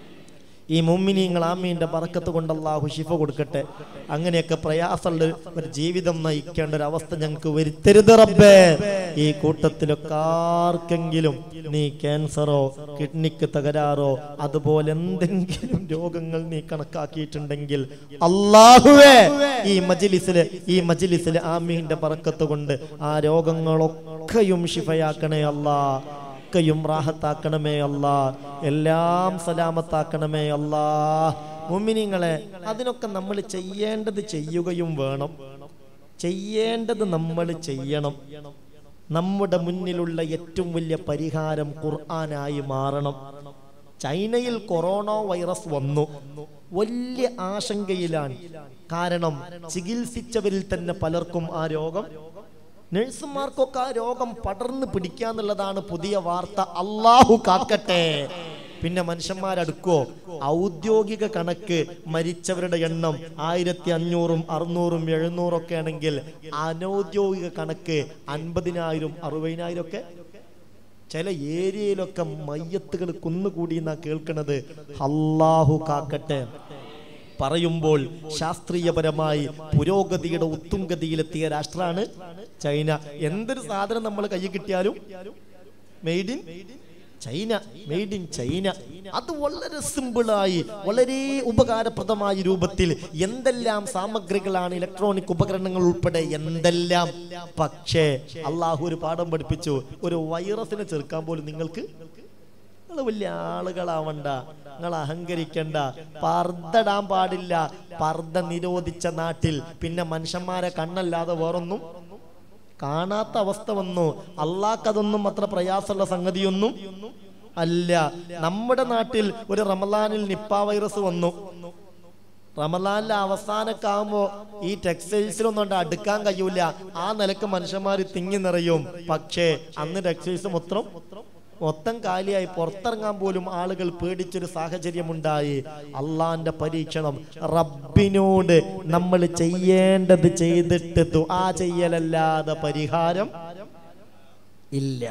ഈ മുമ്മിനിങ്ങൾ ആമീന്റെ പറക്കത്ത് കൊണ്ട് അള്ളാഹു ശിഫ കൊടുക്കട്ടെ അങ്ങനെയൊക്കെ പ്രയാസമുള്ള ഒരു ജീവിതം നയിക്കേണ്ട ഒരു അവസ്ഥ ഞങ്ങൾക്ക് വരുത്തരുത് റബ്ബേ ഈ കൂട്ടത്തിലൊക്കെ ആർക്കെങ്കിലും നീ ക്യാൻസറോ കിഡ്നിക്ക് തകരാറോ അതുപോലെ എന്തെങ്കിലും രോഗങ്ങൾ നീ കണക്കാക്കിയിട്ടുണ്ടെങ്കിൽ അള്ളാഹുവേ ഈ മജിലിസില് ഈ മജിലിസില് ആമീന്റെ പറക്കത്ത് കൊണ്ട് ആ രോഗങ്ങളൊക്കെയും ശിഫയാക്കണേ അല്ലാ ഒക്കെയും റാഹത്താക്കണമേ അല്ലാ എല്ലാം സലാമത്താക്കണമേ അല്ലാ മുമ്മിനിങ്ങളെ അതിനൊക്കെ നമ്മൾ ചെയ്യേണ്ടത് ചെയ്യുകയും വേണം ചെയ്യേണ്ടത് നമ്മൾ ചെയ്യണം നമ്മുടെ മുന്നിലുള്ള ഏറ്റവും വലിയ പരിഹാരം ഖുർആനായി മാറണം ചൈനയിൽ കൊറോണ വൈറസ് വന്നു വലിയ ആശങ്കയിലാണ് കാരണം ചികിത്സിച്ചവരിൽ തന്നെ പലർക്കും ആ രോഗം നഴ്സുമാർക്കൊക്കെ ആ രോഗം പടർന്ന് പിടിക്കാന്നുള്ളതാണ് പുതിയ വാർത്ത അള്ളാഹു കാക്കട്ടെ പിന്നെ മനുഷ്യന്മാരടുക്കോ ഔദ്യോഗിക കണക്ക് മരിച്ചവരുടെ എണ്ണം ആയിരത്തി അഞ്ഞൂറും അറുന്നൂറും എഴുന്നൂറും ഒക്കെ ആണെങ്കിൽ അനൗദ്യോഗിക കണക്ക് അൻപതിനായിരം അറുപതിനായിരം ഒക്കെ ചില ഏരിയയിലൊക്കെ മയ്യത്തുകൾ കുന്നുകൂടി എന്നാ കേൾക്കണത് അള്ളാഹു കാക്കട്ടെ പറയുമ്പോൾ ശാസ്ത്രീയപരമായി പുരോഗതിയുടെ ഉത്തുംഗതിയിലെത്തിയ രാഷ്ട്രമാണ് ചൈന എന്തൊരു സാധനം നമ്മൾ കയ്യിൽ കിട്ടിയാലും made in China made in China അത് വളരെ സിമ്പിളായി വളരെ ഉപകാരപ്രദമായ രൂപത്തിൽ എന്തെല്ലാം സാമഗ്രികളാണ് ഇലക്ട്രോണിക് ഉപകരണങ്ങൾ ഉൾപ്പെടെ എന്തെല്ലാം പക്ഷേ അള്ളാഹു ഒരു പാഠം പഠിപ്പിച്ചു ഒരു വൈറസിനെ ചെറുക്കാൻ പോലും നിങ്ങൾക്ക് നിങ്ങൾ വലിയ ആളുകളാവണ്ട നിങ്ങൾ അഹങ്കരിക്കണ്ട പർദ്ദടാൻ പാടില്ല പർദ്ദ നിരോധിച്ച നാട്ടിൽ പിന്നെ മനുഷ്യന്മാരെ കണ്ണല്ലാതെ വേറൊന്നും കാണാത്ത അവസ്ഥ വന്നു അള്ളാഹ്ക്കതൊന്നും അത്ര പ്രയാസമുള്ള സംഗതിയൊന്നും അല്ല നമ്മുടെ നാട്ടിൽ ഒരു റമലാനിൽ നിപ്പ വൈറസ് വന്നു റമലാനിലെ അവസാനൊക്കെ ആകുമ്പോ ഈ ടെക്സ്റ്റൈൽസിലൊന്നും അടുക്കാൻ കഴിയൂല ആ നിലക്ക് മനുഷ്യന്മാർ തിങ്ങി നിറയും പക്ഷേ അന്ന് ടെക്സ്റ്റൈൽസ് മൊത്തം മൊത്തം കാലിയായി പുറത്തിറങ്ങാൻ പോലും ആളുകൾ പേടിച്ചൊരു സാഹചര്യമുണ്ടായി അള്ളാന്റെ പരീക്ഷണം റബ്ബിനോട് നമ്മൾ ചെയ്യേണ്ടത് ചെയ്തിട്ട് ദുആ ചെയ്യലല്ലാതെ പരിഹാരം ഇല്ല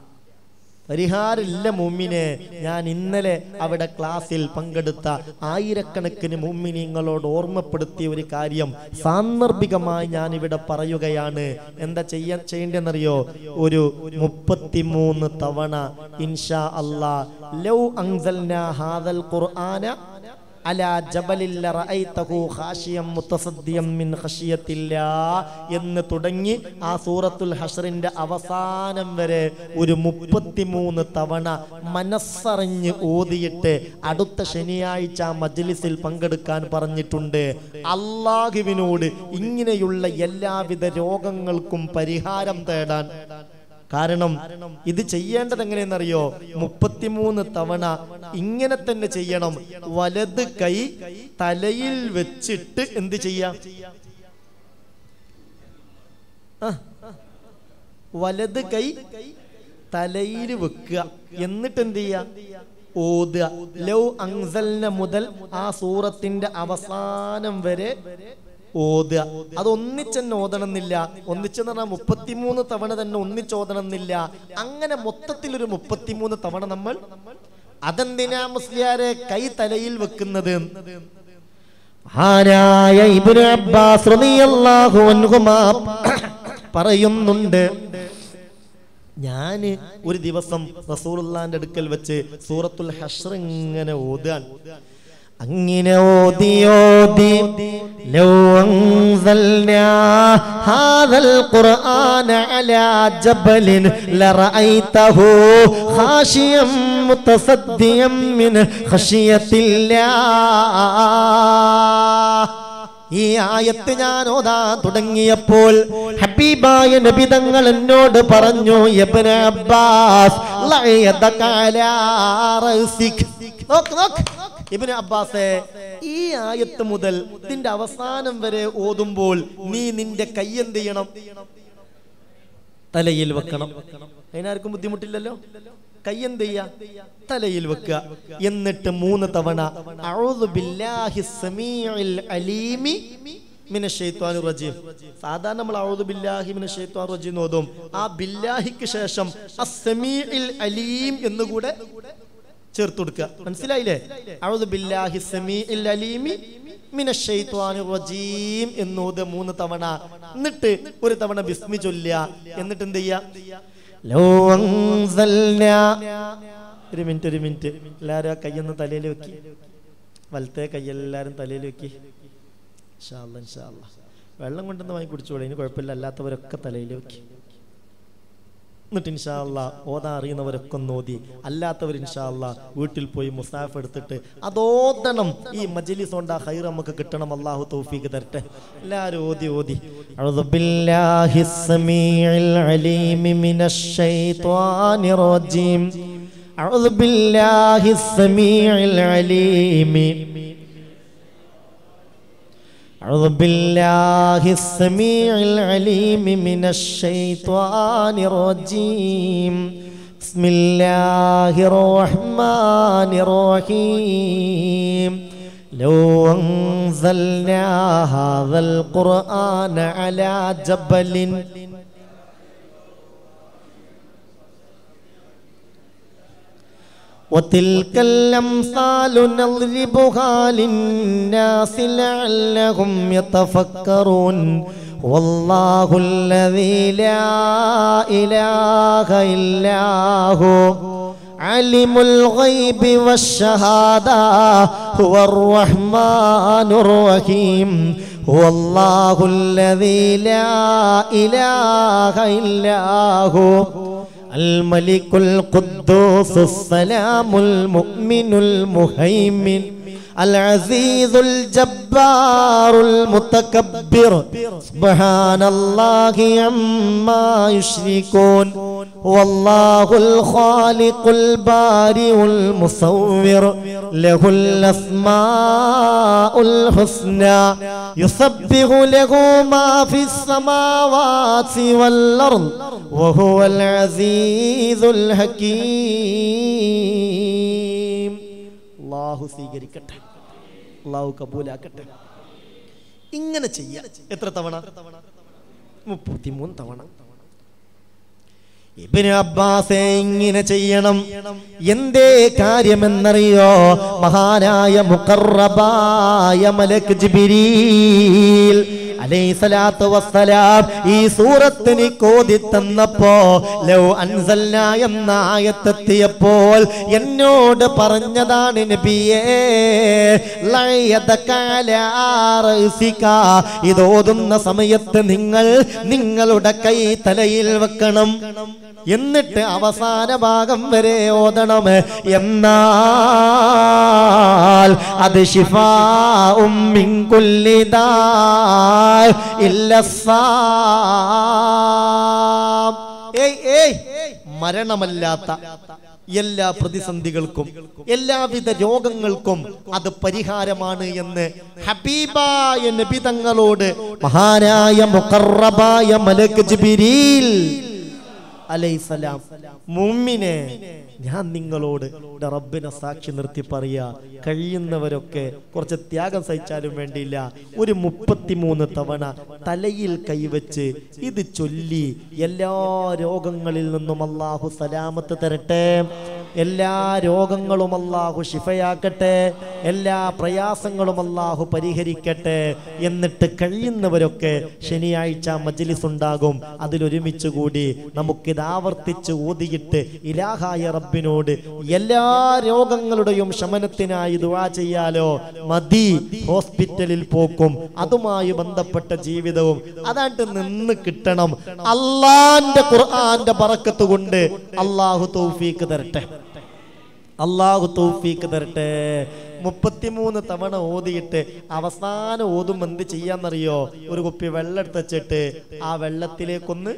പരിഹാരമില്ല മുമ്മിനെ ഞാൻ ഇന്നലെ അവിടെ ക്ലാസ്സിൽ പങ്കെടുത്ത ആയിരക്കണക്കിന് മുമ്മിനിങ്ങളോട് ഓർമ്മപ്പെടുത്തിയ ഒരു കാര്യം സാന്ദർഭികമായി ഞാൻ ഇവിടെ പറയുകയാണ് എന്താ ചെയ്യാൻ ചെയ്യേണ്ടതെന്നറിയോ ഒരു മുപ്പത്തിമൂന്ന് തവണ ഇൻഷാ അല്ലാ ലൗ അൻസൽനാ ഹാദൽ ഖുർആന അലാ ജബലിൽ ലറഅയ്തഹു ഖാശിയം മുതസദ്ദിയം മിൻ ഖശിയത്തില്ലാ എന്ന് തുടങ്ങി ആ സൂറത്തുൽ ഹഷ്റിന്റെ അവസാനം വരെ ഒരു മുപ്പത്തിമൂന്ന് തവണ മനസ്സറിഞ്ഞ് ഓതിയിട്ട് അടുത്ത ശനിയാഴ്ച ആ മജ്ലിസിൽ പങ്കെടുക്കാൻ പറഞ്ഞിട്ടുണ്ട് അള്ളാഹുവിനോട് ഇങ്ങനെയുള്ള എല്ലാവിധ രോഗങ്ങൾക്കും പരിഹാരം തേടാൻ കാരണം ഇത് ചെയ്യേണ്ടത് എങ്ങനെയെന്നറിയോ മുപ്പത്തിമൂന്ന് തവണ ഇങ്ങനെ തന്നെ ചെയ്യണം വലത് കൈ തലയിൽ വെച്ചിട്ട് എന്ത് ചെയ്യാം ആ, വലത് കൈ തലയിൽ വെക്കുക എന്നിട്ട് എന്ത് ചെയ്യാ ഓതുക ലൗ അങ്സലിന മുതൽ ആ സൂറത്തിന്റെ അവസാനം വരെ ഓതുക അത് ഒന്നിച്ചെന്നെ ഓതണമെന്നില്ല ഒന്നിച്ചെന്ന് പറഞ്ഞാൽ മുപ്പത്തിമൂന്ന് തവണ തന്നെ ഒന്നിച്ചോതണമെന്നില്ല അങ്ങനെ മൊത്തത്തിൽ ഒരു മുപ്പത്തിമൂന്ന് തവണ നമ്മൾ അതെന്തിനാ മുസ്ലിയാരെ കൈ തലയിൽ വെക്കുന്നത് മഹാനായ ഇബ്നു അബ്ബാസ് റളിയല്ലാഹു അൻഹുമാ പറയുന്നുണ്ട് ഞാന് ഒരു ദിവസം റസൂലുള്ളാന്റെ അടുക്കൽ വെച്ച് സൂറത്തുൽ ഹഷ്ർ ഇങ്ങനെ ഓതാൻ അങ്ങനെ ഓതി ഓതി ലോ അൻസൽനാ ഹാദൽ ഖുർആന അലാ ജബലിൻ ലറഅയ്തഹു ഖാശിയം മുതസദ്ദിയം മിൻ ഖശിയത്തില്ലാ ഈ ആയത്ത് ഞാൻ ഓതാൻ തുടങ്ങിയപ്പോൾ ഹബീബായ നബി തങ്ങൾ എന്നോട് പറഞ്ഞു യബ്ന അബ്ബാസ് ലഅയദക അലാ റഅസിക് നോക്ക് നോക്ക് ഇബ്നു അബ്ബാസേ ഈ ആയത്ത് മുതൽ ഇതിന്റെ അവസാനം വരെ ഓതുമ്പോൾ നീ നിന്റെ കൈ എന്ത് ചെയ്യണം തലയിൽ വെക്കണം അതിനാർക്കും ബുദ്ധിമുട്ടില്ലല്ലോ കൈ എന്ത് ചെയ്യാ തലയിൽ വെക്കുക എന്നിട്ട് മൂന്ന് തവണ അഊദു ബില്ലാഹി സമീഉൽ അലീമി മിനശ് ശൈത്വാനിർ റജീം സാധാരണ നമ്മൾ അഊദു ബില്ലാഹി മിനശ് ശൈത്വാനിർ റജീം എന്ന് ഓതും ആ ബില്ലാഹിക്ക് ശേഷം അസ്സമീഉൽ അലീം എന്നുകൂടെ ചേർത്ത് കൊടുക്കുക മനസ്സിലായില്ലേ അഊദു ബില്ലാഹി സമീഉൽ അലീമി മിനശ് ശൈത്വാനിർ റജീം എന്നോത് മൂന്ന് തവണ എന്നിട്ട് ഒരു തവണ ബിസ്മി ചൊല്ലുക എന്നിട്ട് എന്ത് ചെയ്യാ ലോ അൻസൽനാ ഒരു മിനിറ്റ് ഒരു മിനിറ്റ് എല്ലാവരും ആ കയ്യൊന്ന് തലയിൽ വെക്കി വലത്തെ കൈയെല്ലാരും തലയിൽ വെക്കി ഇൻഷാ അല്ലാ, ഇൻഷാ അല്ലാ. വെള്ളം കൊണ്ടുവന്ന് വാങ്ങി കുടിച്ചോളൂ ഇനി കുഴപ്പമില്ല അല്ലാത്തവരൊക്കെ തലയിൽ വെക്കി എന്നിട്ട് ഇൻഷാല്ല ഓതാൻ അറിയുന്നവരൊക്കെ ഒന്ന് ഓതി അല്ലാത്തവർ ഇൻഷാല്ല വീട്ടിൽ പോയി മുസാഫ് എടുത്തിട്ട് അതോദണം ഈ മജലിസ് കൊണ്ട് ആ ഹൈർ നമുക്ക് കിട്ടണം അള്ളാഹു തൗഫീക്ക് തരട്ടെ എല്ലാവരും ഓതി ഓതി അഊദു ബില്ലാഹി സമീഉൽ അലീമി മിനശ് ശൈത്വാനിർ റജീം അഊദു ബില്ലാഹി സമീഉൽ അലീമി أعوذ بالله السميع العليم من الشيطان الرجيم بسم الله الرحمن الرحيم لو أنزلنا هذا القرآن على جبل وتلك الأمثال نضربها للناس لعلهم يتفكرون والله الذي لا إله إلا هو علم الغيب والشهادة هو الرحمن الرحيم هو الله الذي لا إله إلا هو الملك القدوس السلام المؤمن المهيمن العزيز الجبار المتكبر سبحان الله عما يشركون هو الله الخالق البارئ المصور له الأسماء الحسنى يسبح له ما في السماوات والأرض وهو العزيز الحكيم അള്ളാഹു സ്വീകരിക്കട്ടെ അള്ളാഹു കബൂലാക്കട്ടെ ഇങ്ങനെ ചെയ്യാം എത്ര തവണ മുപ്പത്തിമൂന്ന് തവണ ഇബിന് അബ്ബാസെ ഇങ്ങനെ ചെയ്യണം എന്തേ കാര്യമെന്നറിയോ മഹാനായ മുഖറബായ മലക് ജിബിരീൽ അലൈഹിസ്സലാത്തു വസ്സലാം ഈ സൂറത്തിന് കോതി തന്നപ്പോ ലൗ അൻസൽന എന്ന ആയത്തെത്തിയപ്പോൾ എന്നോട് പറഞ്ഞതാണ് നബിയേ ലയദക അലാ റഅസിക. ഇതോതുന്ന സമയത്ത് നിങ്ങൾ നിങ്ങളുടെ കൈ തലയിൽ വെക്കണം എന്നിട്ട് അവസാന ഭാഗം വരെ ഓതണം എന്നാൽ അത് ഷിഫാഉം മിൻ കുല്ലി ദാ ഇല്ല സാം. ഏയ് ഏയ് മരണമല്ലാത്ത എല്ലാ പ്രതിസന്ധികൾക്കും എല്ലാവിധ രോഗങ്ങൾക്കും അത് പരിഹാരമാണ് എന്ന് ഹബീബായ നബി തങ്ങളോട് മഹാനായ മുഖറബായ മലക് ജിബിരീൽ അലൈസലാം മുമ്മിനെ ഞാൻ നിങ്ങളോട് എൻ്റെ റബ്ബിനെ സാക്ഷി നിർത്തി പറയാ കഴിയുന്നവരൊക്കെ കുറച്ച് ത്യാഗം സഹിച്ചാലും വേണ്ടിയില്ല ഒരു മുപ്പത്തിമൂന്ന് തവണ തലയിൽ കൈവച്ച് ഇത് ചൊല്ലി എല്ലാ രോഗങ്ങളിൽ നിന്നും അള്ളാഹു സലാമത്ത് തരട്ടെ എല്ലാ രോഗങ്ങളും അള്ളാഹു ശിഫയാക്കട്ടെ എല്ലാ പ്രയാസങ്ങളും അള്ളാഹു പരിഹരിക്കട്ടെ എന്നിട്ട് കഴിയുന്നവരൊക്കെ ശനിയാഴ്ച മജ്ലിസ് ഉണ്ടാകും അതിലൊരുമിച്ച് കൂടി നമുക്കിത് ആവർത്തിച്ച് ഓതിയിട്ട് ഇലാഹായ റബ്ബിനോട് എല്ലാ രോഗങ്ങളുടെയും ശമനത്തിനായി ദുആ ചെയ്യാലോ മതി ഹോസ്പിറ്റലിൽ പോക്കും അതുമായി ബന്ധപ്പെട്ട ജീവിതവും അതാണ്ട് നിന്ന് കിട്ടണം അള്ളാന്റെ ഖുർആന്റെ പറക്കത്ത് കൊണ്ട് അള്ളാഹു തൗഫീക്ക് തരട്ടെ അള്ളാഹു തൗഫീക്ക് തരട്ടെ മുപ്പത്തിമൂന്ന് തവണ ഓതിയിട്ട് അവസാനം ഓതും എന്ത് ചെയ്യാന്നറിയോ ഒരു കുപ്പി വെള്ളം എടുത്ത് വെച്ചിട്ട് ആ വെള്ളത്തിലേക്കൊന്ന്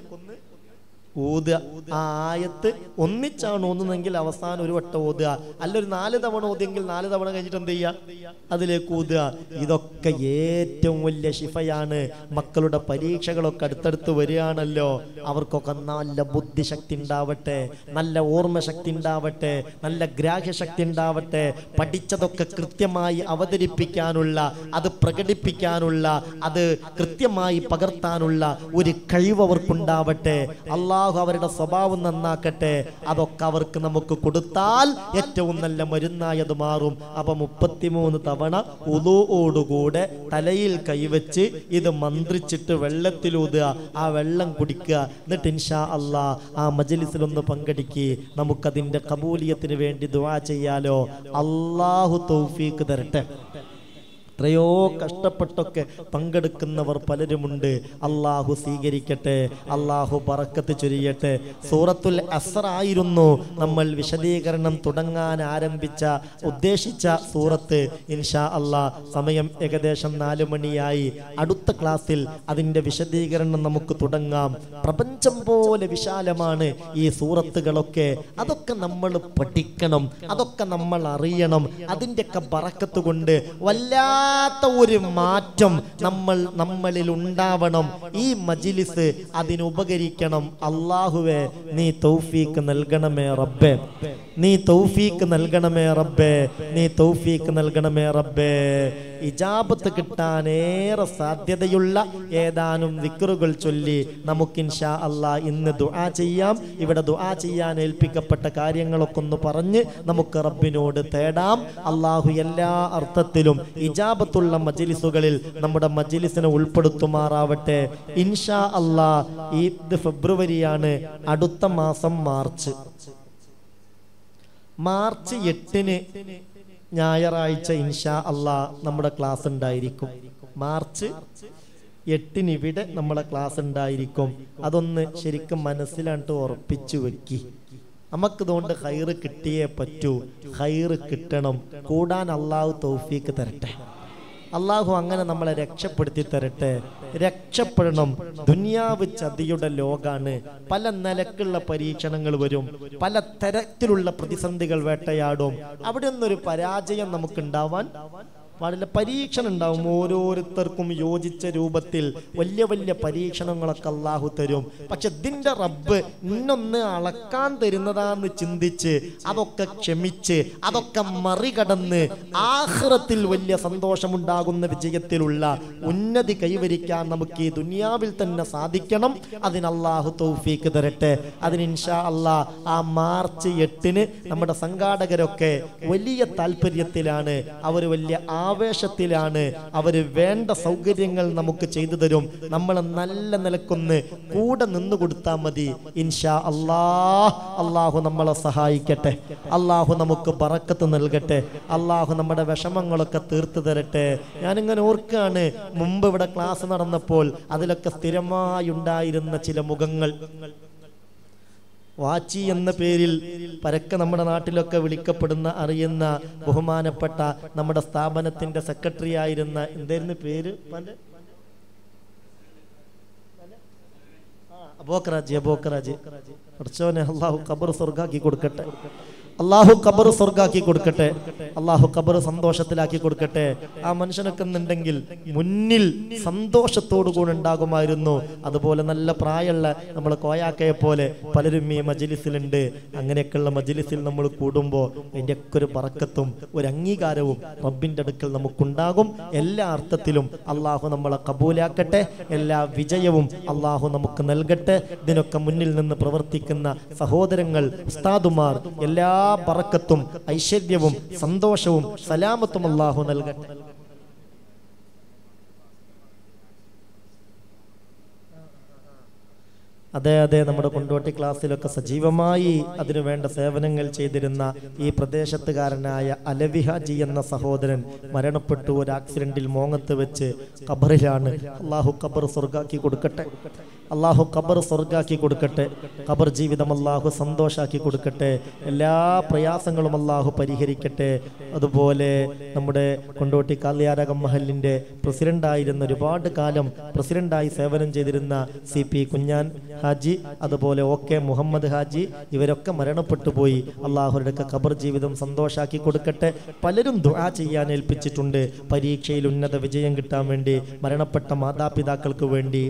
ഓതുക ആ ആയത്ത് ഒന്നിച്ചാണ് ഓതുന്നെങ്കിൽ അവസാനം ഒരു വട്ടം ഓതുക അല്ല ഒരു നാല് തവണ ഓതിയെങ്കിൽ നാല് തവണ കഴിഞ്ഞിട്ട് എന്ത് ചെയ്യുക അതിലേക്ക് ഓതുക ഇതൊക്കെ ഏറ്റവും വലിയ ശിഫയാണ് മക്കളുടെ പരീക്ഷകളൊക്കെ അടുത്തടുത്ത് വരികയാണല്ലോ അവർക്കൊക്കെ നല്ല ബുദ്ധിശക്തി ഉണ്ടാവട്ടെ നല്ല ഓർമ്മശക്തി ഉണ്ടാവട്ടെ നല്ല ഗ്രാഹ്യശക്തി ഉണ്ടാവട്ടെ പഠിച്ചതൊക്കെ കൃത്യമായി അവതരിപ്പിക്കാനുള്ള അത് പ്രകടിപ്പിക്കാനുള്ള അത് കൃത്യമായി പകർത്താനുള്ള ഒരു കഴിവ് അവർക്കുണ്ടാവട്ടെ അള്ളാഹു അവരുടെ സ്വഭാവം നന്നാക്കട്ടെ അതൊക്കെ അവർക്ക് നമുക്ക് കൊടുത്താൽ ഏറ്റവും നല്ല മരുന്നായത് മാറും അപ്പൊ മുപ്പത്തിമൂന്ന് തവണ ഉദുവോടുകൂടെ തലയിൽ കൈവച്ച് ഇത് മന്ത്രിച്ചിട്ട് വെള്ളത്തിലൂതുക ആ വെള്ളം കുടിക്കുക എന്നിട്ട് ഇൻഷാ അള്ളാ ആ മജലിസിലൊന്ന് പങ്കെടുക്കുക നമുക്കതിന്റെ കബൂലിയത്തിന് വേണ്ടി ദുആ ചെയ്യാലോ അള്ളാഹു തൗഫീക്ക് തരട്ടെ എത്രയോ കഷ്ടപ്പെട്ടൊക്കെ പങ്കെടുക്കുന്നവർ പലരുമുണ്ട് അള്ളാഹു സ്വീകരിക്കട്ടെ അള്ളാഹു പറക്കത്ത് ചൊരിയട്ടെ സൂറത്തുൽ അസറായിരുന്നു നമ്മൾ വിശദീകരണം തുടങ്ങാൻ ആരംഭിച്ച ഉദ്ദേശിച്ച സൂറത്ത് ഇൻഷാ അള്ളാ സമയം ഏകദേശം നാല് മണിയായി അടുത്ത ക്ലാസ്സിൽ അതിൻ്റെ വിശദീകരണം നമുക്ക് തുടങ്ങാം പ്രപഞ്ചം പോലെ വിശാലമാണ് ഈ സൂറത്തുകളൊക്കെ അതൊക്കെ നമ്മൾ പഠിക്കണം അതൊക്കെ നമ്മൾ അറിയണം അതിൻ്റെയൊക്കെ ബറക്കത്ത് കൊണ്ട് വല്ലാത്ത ഒരു മാറ്റം നമ്മൾ നമ്മളിൽ ഉണ്ടാവണം ഈ മജിലിസ് അതിനുപകരിക്കണം അള്ളാഹുവെ നീ തൗഫീക്ക് നൽകണമേ റബ്ബേ നീ തൗഫീക്ക് നൽകണമേ റബ്ബേ നീ തൗഫീക്ക് നൽകണമേ റബ്ബേ ഇജാബത്ത് കിട്ടാൻ ഏറെ സാധ്യതയുള്ള ഏതാനും വിക്റുകൾ ചൊല്ലി നമുക്ക് ഇൻഷാ അള്ളാ ഇന്ന് ദുആ ചെയ്യാം ഇവിടെ ദുആ ചെയ്യാൻ ഏൽപ്പിക്കപ്പെട്ട കാര്യങ്ങളൊക്കെ ഒന്ന് പറഞ്ഞ് നമുക്ക് റബ്ബിനോട് തേടാം അള്ളാഹു എല്ലാ അർത്ഥത്തിലും ഇജാബത്തുള്ള മജിലിസുകളിൽ നമ്മുടെ മജിലിസിനെ ഉൾപ്പെടുത്തുമാറാവട്ടെ ഇൻഷാ അള്ളാ ഇത് ഫെബ്രുവരിയാണ് അടുത്ത മാസം മാർച്ച് മാർച്ച് എട്ടിന് ഞായറാഴ്ച ഇൻഷാ അള്ളാ നമ്മുടെ ക്ലാസ് ഉണ്ടായിരിക്കും മാർച്ച് എട്ടിന് ഇവിടെ നമ്മളെ ക്ലാസ് ഉണ്ടായിരിക്കും അതൊന്ന് ശരിക്കും മനസ്സിലാണ്ട് ഉറപ്പിച്ചു വെക്കി നമുക്കിതുകൊണ്ട് ഹൈറ് കിട്ടിയേ പറ്റൂ ഹൈറ് കിട്ടണം കൂടാൻ അള്ളാഹു തൗഫീക്ക് തരട്ടെ അള്ളാഹു അങ്ങനെ നമ്മളെ രക്ഷപ്പെടുത്തി തരട്ടെ രക്ഷപ്പെടണം ദുനിയാവ് ചതിയുടെ ലോകാണ് പല നിലക്കുള്ള പരീക്ഷണങ്ങൾ വരും പല തരത്തിലുള്ള പ്രതിസന്ധികൾ വേട്ടയാടും അവിടെ നിന്നൊരു പരാജയം നമുക്ക് ഉണ്ടാവാൻ പാടില്ല പരീക്ഷണം ഉണ്ടാവും ഓരോരുത്തർക്കും യോജിച്ച രൂപത്തിൽ വലിയ വലിയ പരീക്ഷണങ്ങളൊക്കെ അള്ളാഹു തരും പക്ഷെ ഇതിന്റെ റബ്ബ് ഇന്നൊന്ന് അളക്കാൻ തരുന്നതാന്ന് ചിന്തിച്ച് അതൊക്കെ ക്ഷമിച്ച് അതൊക്കെ മറികടന്ന് ആഹ്റത്തിൽ വലിയ സന്തോഷമുണ്ടാകുന്ന വിജയത്തിലുള്ള ഉന്നതി കൈവരിക്കാൻ നമുക്ക് ഈ ദുനിയാവിൽ തന്നെ സാധിക്കണം അതിന് അള്ളാഹു തൗഫീക്ക് തരട്ടെ അതിന് ഇൻഷാ അള്ളാ ആ മാർച്ച് എട്ടിന് നമ്മുടെ സംഘാടകരൊക്കെ വലിയ താല്പര്യത്തിലാണ് അവർ വലിയ ആവേശത്തിലാണ് അവർ വേണ്ട സൗകര്യങ്ങൾ നമുക്ക് ചെയ്തു തരും നമ്മൾ നല്ല നിലക്കൊന്ന് കൂടെ നിന്ന് കൊടുത്താൽ മതി ഇൻഷാ അള്ളാ അള്ളാഹു നമ്മളെ സഹായിക്കട്ടെ അള്ളാഹു നമുക്ക് ബറക്കത്ത് നൽകട്ടെ അള്ളാഹു നമ്മുടെ വിഷമങ്ങളൊക്കെ തീർത്തു തരട്ടെ ഞാനിങ്ങനെ ഓർക്കാണ് മുമ്പ് ഇവിടെ ക്ലാസ് നടന്നപ്പോൾ അതിലൊക്കെ സ്ഥിരമായി ഉണ്ടായിരുന്ന ചില മുഖങ്ങൾ വാച്ചി എന്ന പേരിൽ പരക്കെ നമ്മുടെ നാട്ടിലൊക്കെ വിളിക്കപ്പെടുന്ന അറിയുന്ന ബഹുമാനപ്പെട്ട നമ്മുടെ സ്ഥാപനത്തിന്റെ സെക്രട്ടറി ആയിരുന്ന എന്തായിരുന്നു പേര് ഉപ്പാന്റെ? അബോക്കറാജി അബോക്കറാജി പഠിച്ചോനെ അള്ളാഹു ഖബർ സ്വർഗാക്കി കൊടുക്കട്ടെ അള്ളാഹു ഖബർ സ്വർഗാക്കി കൊടുക്കട്ടെ അള്ളാഹു ഖബർ സന്തോഷത്തിലാക്കി കൊടുക്കട്ടെ ആ മനുഷ്യനൊക്കെ എന്നുണ്ടെങ്കിൽ മുന്നിൽ സന്തോഷത്തോടു കൂടെ ഉണ്ടാകുമായിരുന്നു അതുപോലെ നല്ല പ്രായമുള്ള നമ്മളെ കോയാക്കയെ പോലെ പലരും ഈ മജിലിസിലുണ്ട് അങ്ങനെയൊക്കെയുള്ള മജിലിസിൽ നമ്മൾ കൂടുമ്പോൾ അതിൻ്റെയൊക്കെ ഒരു പറക്കത്തും ഒരു അംഗീകാരവും റബ്ബിൻ്റെ അടുക്കൽ നമുക്കുണ്ടാകും എല്ലാ അർത്ഥത്തിലും അള്ളാഹു നമ്മളെ കബൂലാക്കട്ടെ എല്ലാ വിജയവും അള്ളാഹു നമുക്ക് നൽകട്ടെ ഇതിനൊക്കെ മുന്നിൽ നിന്ന് പ്രവർത്തിക്കുന്ന സഹോദരങ്ങൾ ഉസ്താദുമാർ എല്ലാ പറക്കത്തും ഐശ്വര്യവും സന്തോഷവും സലാമത്തും അള്ളാഹു നൽകട്ടെ അതെ അതെ നമ്മുടെ കൊണ്ടോട്ടി ക്ലാസ്സിലൊക്കെ സജീവമായി അതിനു വേണ്ട സേവനങ്ങൾ ചെയ്തിരുന്ന ഈ പ്രദേശത്തുകാരനായ അലവിഹാജി എന്ന സഹോദരൻ മരണപ്പെട്ടു ഒരു ആക്സിഡന്റിൽ മോങ്ങത്ത് വെച്ച് ഖബറിലാണ് അള്ളാഹു ഖബർ സ്വർഗാക്കി കൊടുക്കട്ടെ അള്ളാഹു ഖബർ സ്വർഗാക്കി കൊടുക്കട്ടെ ഖബർ ജീവിതം അള്ളാഹു സന്തോഷാക്കി കൊടുക്കട്ടെ എല്ലാ പ്രയാസങ്ങളും അള്ളാഹു പരിഹരിക്കട്ടെ അതുപോലെ നമ്മുടെ കൊണ്ടോട്ടി കാലിയാരകം മഹലിൻ്റെ പ്രസിഡന്റായിരുന്ന ഒരുപാട് കാലം പ്രസിഡന്റായി സേവനം ചെയ്തിരുന്ന സി പി കുഞ്ഞാൻ ഹാജി അതുപോലെ ഒ കെ മുഹമ്മദ് ഹാജി ഇവരൊക്കെ മരണപ്പെട്ടു പോയി അള്ളാഹുരുടെ ഖബർ ജീവിതം സന്തോഷാക്കി കൊടുക്കട്ടെ പലരും ദുആ ചെയ്യാൻ ഏൽപ്പിച്ചിട്ടുണ്ട് പരീക്ഷയിൽ ഉന്നത വിജയം കിട്ടാൻ വേണ്ടി മരണപ്പെട്ട മാതാപിതാക്കൾക്ക് വേണ്ടി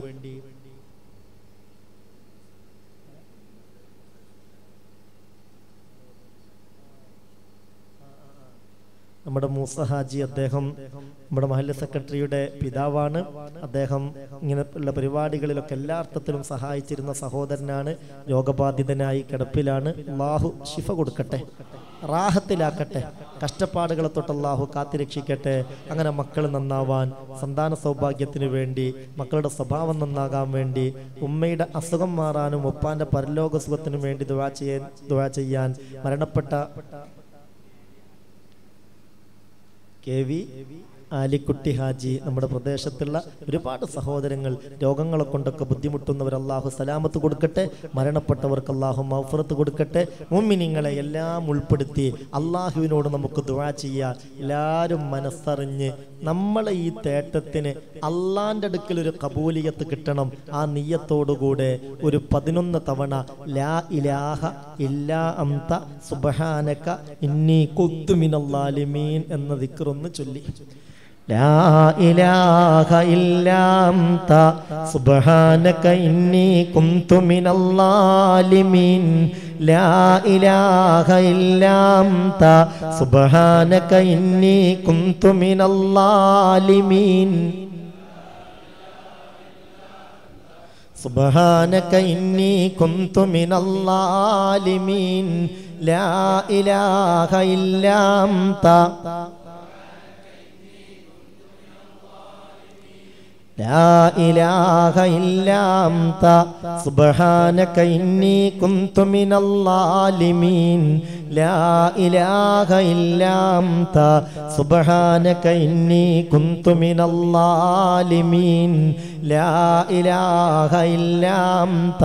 നമ്മുടെ മൂസ ഹാജി അദ്ദേഹം നമ്മുടെ മഹല്ല സെക്രട്ടറിയുടെ പിതാവാണ് അദ്ദേഹം ഇങ്ങനെ ഉള്ള പരിപാടികളിലൊക്കെ എല്ലാ അർത്ഥത്തിലും സഹായിച്ചിരുന്ന സഹോദരനാണ് രോഗബാധിതനായി കിടപ്പിലാണ് അള്ളാഹു ശിഫ കൊടുക്കട്ടെ റാഹത്തിലാക്കട്ടെ കഷ്ടപ്പാടുകളെ തൊട്ട് അള്ളാഹു കാത്തിരക്ഷിക്കട്ടെ അങ്ങനെ മക്കൾ നന്നാവാൻ സന്താന സൗഭാഗ്യത്തിന് വേണ്ടി മക്കളുടെ സ്വഭാവം നന്നാകാൻ വേണ്ടി ഉമ്മയുടെ അസുഖം മാറാനും ഉപ്പാന്റെ പരലോക സുഖത്തിനും വേണ്ടി ദുവാ ചെയ്യാൻ ദുവാ ചെയ്യാൻ മരണപ്പെട്ട കെ വി ആലിക്കുട്ടി ഹാജി നമ്മുടെ പ്രദേശത്തുള്ള ഒരുപാട് സഹോദരങ്ങൾ രോഗങ്ങളെ കൊണ്ടൊക്കെ ബുദ്ധിമുട്ടുന്നവർ അള്ളാഹു സലാമത്ത് കൊടുക്കട്ടെ മരണപ്പെട്ടവർക്ക് അള്ളാഹു മൗഫറത്ത് കൊടുക്കട്ടെ മുമ്മിനിങ്ങളെ എല്ലാം ഉൾപ്പെടുത്തി അള്ളാഹുവിനോട് നമുക്ക് ദുവാ ചെയ്യാം എല്ലാവരും മനസ്സറിഞ്ഞ് നമ്മളെ ഈ തേട്ടത്തിന് അള്ളാന്റെ അടുക്കൽ ഒരു കബൂലിയത്ത് കിട്ടണം ആ നീയത്തോടുകൂടെ ഒരു പതിനൊന്ന് തവണ ലാ ഇലാഹ ഇല്ലാ അംത സുബഹാനക ഇന്നി കുത്തുമിനല്ലാലിമീൻ എന്ന ദിക്റൊന്ന് ചൊല്ലി لا إله إلا أنت سبحانك إني كنت من الظالمين لا إله إلا أنت سبحانك إني كنت من الظالمين سبحانك إني كنت من الظالمين لا إله إلا أنت لا إله إلا أنت سبحانك إني كنت من الظالمين لا إله إلا أنت سبحانك إني كنت من الظالمين لا إله إلا أنت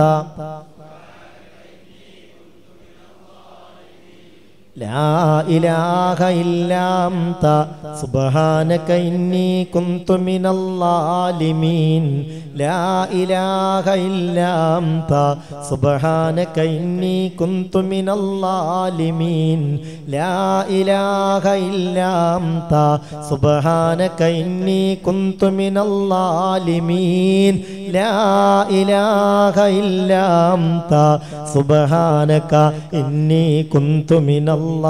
لا إله إلا أنت سبحانك إني كنت من الظالمين لا إله إلا أنت سبحانك إني كنت من الظالمين لا إله إلا أنت سبحانك إني كنت من الظالمين لا إله إلا أنت سبحانك إني كنت من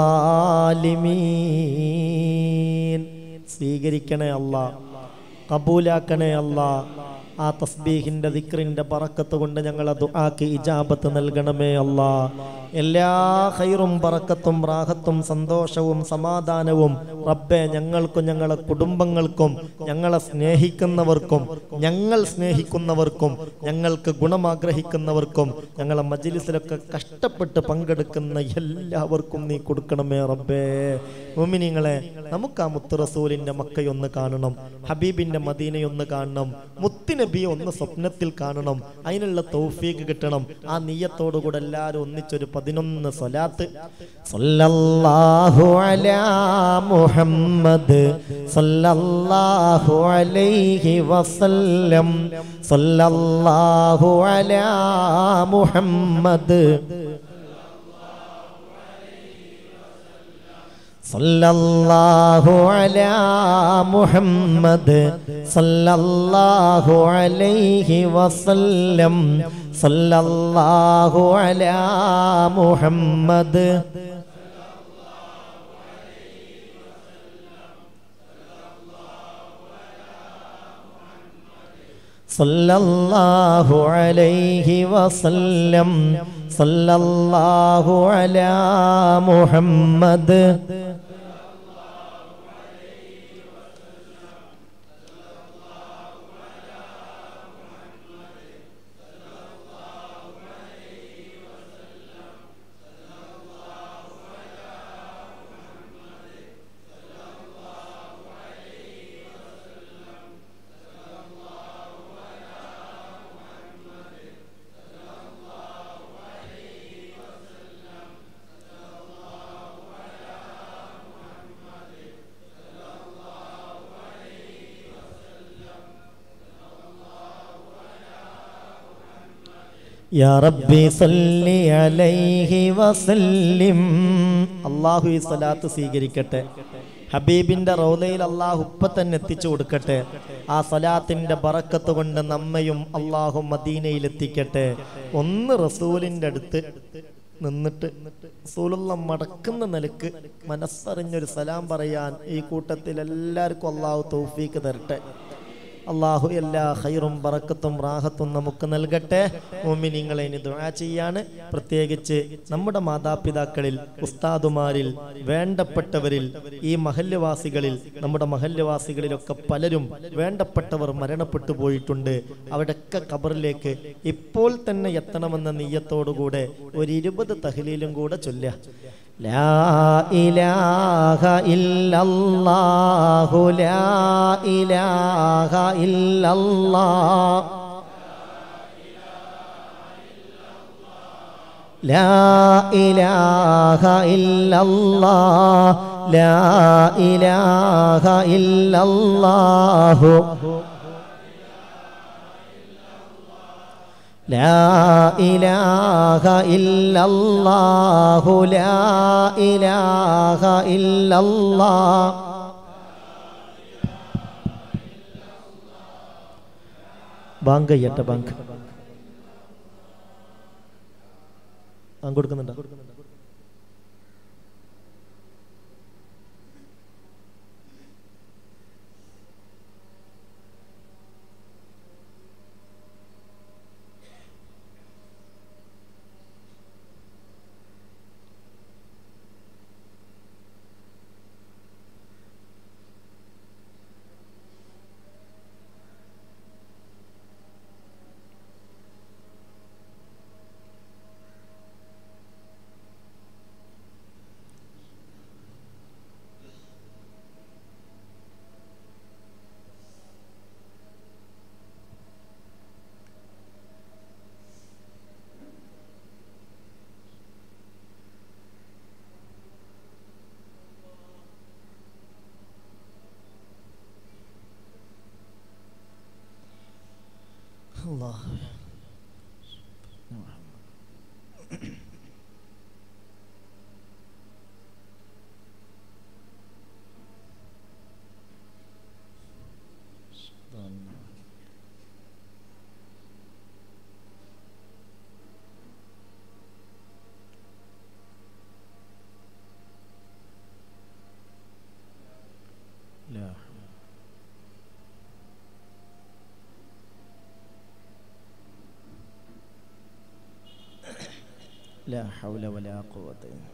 الظالمين സ്വീകരിക്കണേ അല്ല കബൂലാക്കണേ അല്ല ആ തസ്ബീഹിന്റെ ദിക്റിന്റെ പറക്കത്ത് കൊണ്ട് ഞങ്ങളെ ദുആക്ക് ഇജാബത്ത് നൽകണമേ അല്ല എല്ലാ ഹൈറും പറക്കത്തും റാഹത്തും സന്തോഷവും സമാധാനവും റബ്ബെ ഞങ്ങൾക്കും ഞങ്ങളെ കുടുംബങ്ങൾക്കും ഞങ്ങളെ സ്നേഹിക്കുന്നവർക്കും ഞങ്ങൾ സ്നേഹിക്കുന്നവർക്കും ഞങ്ങൾക്ക് ഗുണമാഗ്രഹിക്കുന്നവർക്കും ഞങ്ങളെ മജ്ലിസിലൊക്കെ കഷ്ടപ്പെട്ട് പങ്കെടുക്കുന്ന എല്ലാവർക്കും നീ കൊടുക്കണമേ റബ്ബേ മുമിനിങ്ങളെ നമുക്ക് ആ മുത്ത് റസൂലിന്റെ മക്കയൊന്ന് കാണണം ഹബീബിന്റെ മദീനയൊന്ന് കാണണം മുത്തുനബിയെ ഒന്ന് സ്വപ്നത്തിൽ കാണണം അതിനുള്ള തൗഫീക്ക് കിട്ടണം ആ നീയത്തോടുകൂടെ എല്ലാവരും ഒന്നിച്ചൊരു പതിനൊന്ന് സ്വലാത്ത് സല്ലല്ലാഹു അലാ മുഹമ്മദ് സല്ലല്ലാഹു അലൈഹി വസല്ലം സല്ലല്ലാഹു അലാ മുഹമ്മദ് സല്ലല്ലാഹു അലാ മുഹമ്മദ് സല്ലല്ലാഹു അലൈഹി വസല്ലം സല്ലല്ലാഹു അലാ മുഹമ്മദ് സല്ലല്ലാഹു അലൈഹി വസല്ലം സല്ലല്ലാഹു അലാ മുഹമ്മദ് യാ റബ്ബി സല്ലി അലൈഹി വസല്ലിം അള്ളാഹു ഈ സ്വലാത്ത് സ്വീകരിക്കട്ടെ ഹബീബിന്റെ റൗലയിൽ അള്ളാഹു ഇപ്പൊ തന്നെ എത്തിച്ചു കൊടുക്കട്ടെ ആ സ്വലാത്തിന്റെ ബറക്കത്ത് കൊണ്ട് നമ്മയും അള്ളാഹു മദീനയിൽ എത്തിക്കട്ടെ ഒന്ന് റസൂലിന്റെ അടുത്ത് നിന്നിട്ട് റസൂലുള്ള മടക്കുന്ന നിലക്ക് മനസ്സറിഞ്ഞൊരു സലാം പറയാൻ ഈ കൂട്ടത്തിൽ എല്ലാവർക്കും അള്ളാഹു തൗഫീക്ക് തരട്ടെ അള്ളാഹു എല്ലാ ഹൈറും ബറക്കത്തും റാഹത്തും നമുക്ക് നൽകട്ടെ മോമിനിങ്ങളെ ഇനി ദുആ ചെയ്യാണ് പ്രത്യേകിച്ച് നമ്മുടെ മാതാപിതാക്കളിൽ ഉസ്താദുമാരിൽ വേണ്ടപ്പെട്ടവരിൽ ഈ മഹല്യവാസികളിൽ നമ്മുടെ മഹല്യവാസികളിലൊക്കെ പലരും വേണ്ടപ്പെട്ടവർ മരണപ്പെട്ടു പോയിട്ടുണ്ട് അവിടെയൊക്കെ ഖബറിലേക്ക് ഇപ്പോൾ തന്നെ എത്തണമെന്ന നീയത്തോടുകൂടെ ഒരു ഇരുപത് തഹ്ലീലും കൂടെ ചൊല്ലുക لا إله إلا الله لا إله إلا الله لا إله إلا الله لا إله إلا الله لا إله إلا الله لا إله إلا الله ബാങ്ക് ചെയ്യട്ടെ ബാങ്ക് ബാങ്ക് കൊടുക്കുന്നുണ്ടോ അല്ലാഹ് لا لا حول ولا قوة إلا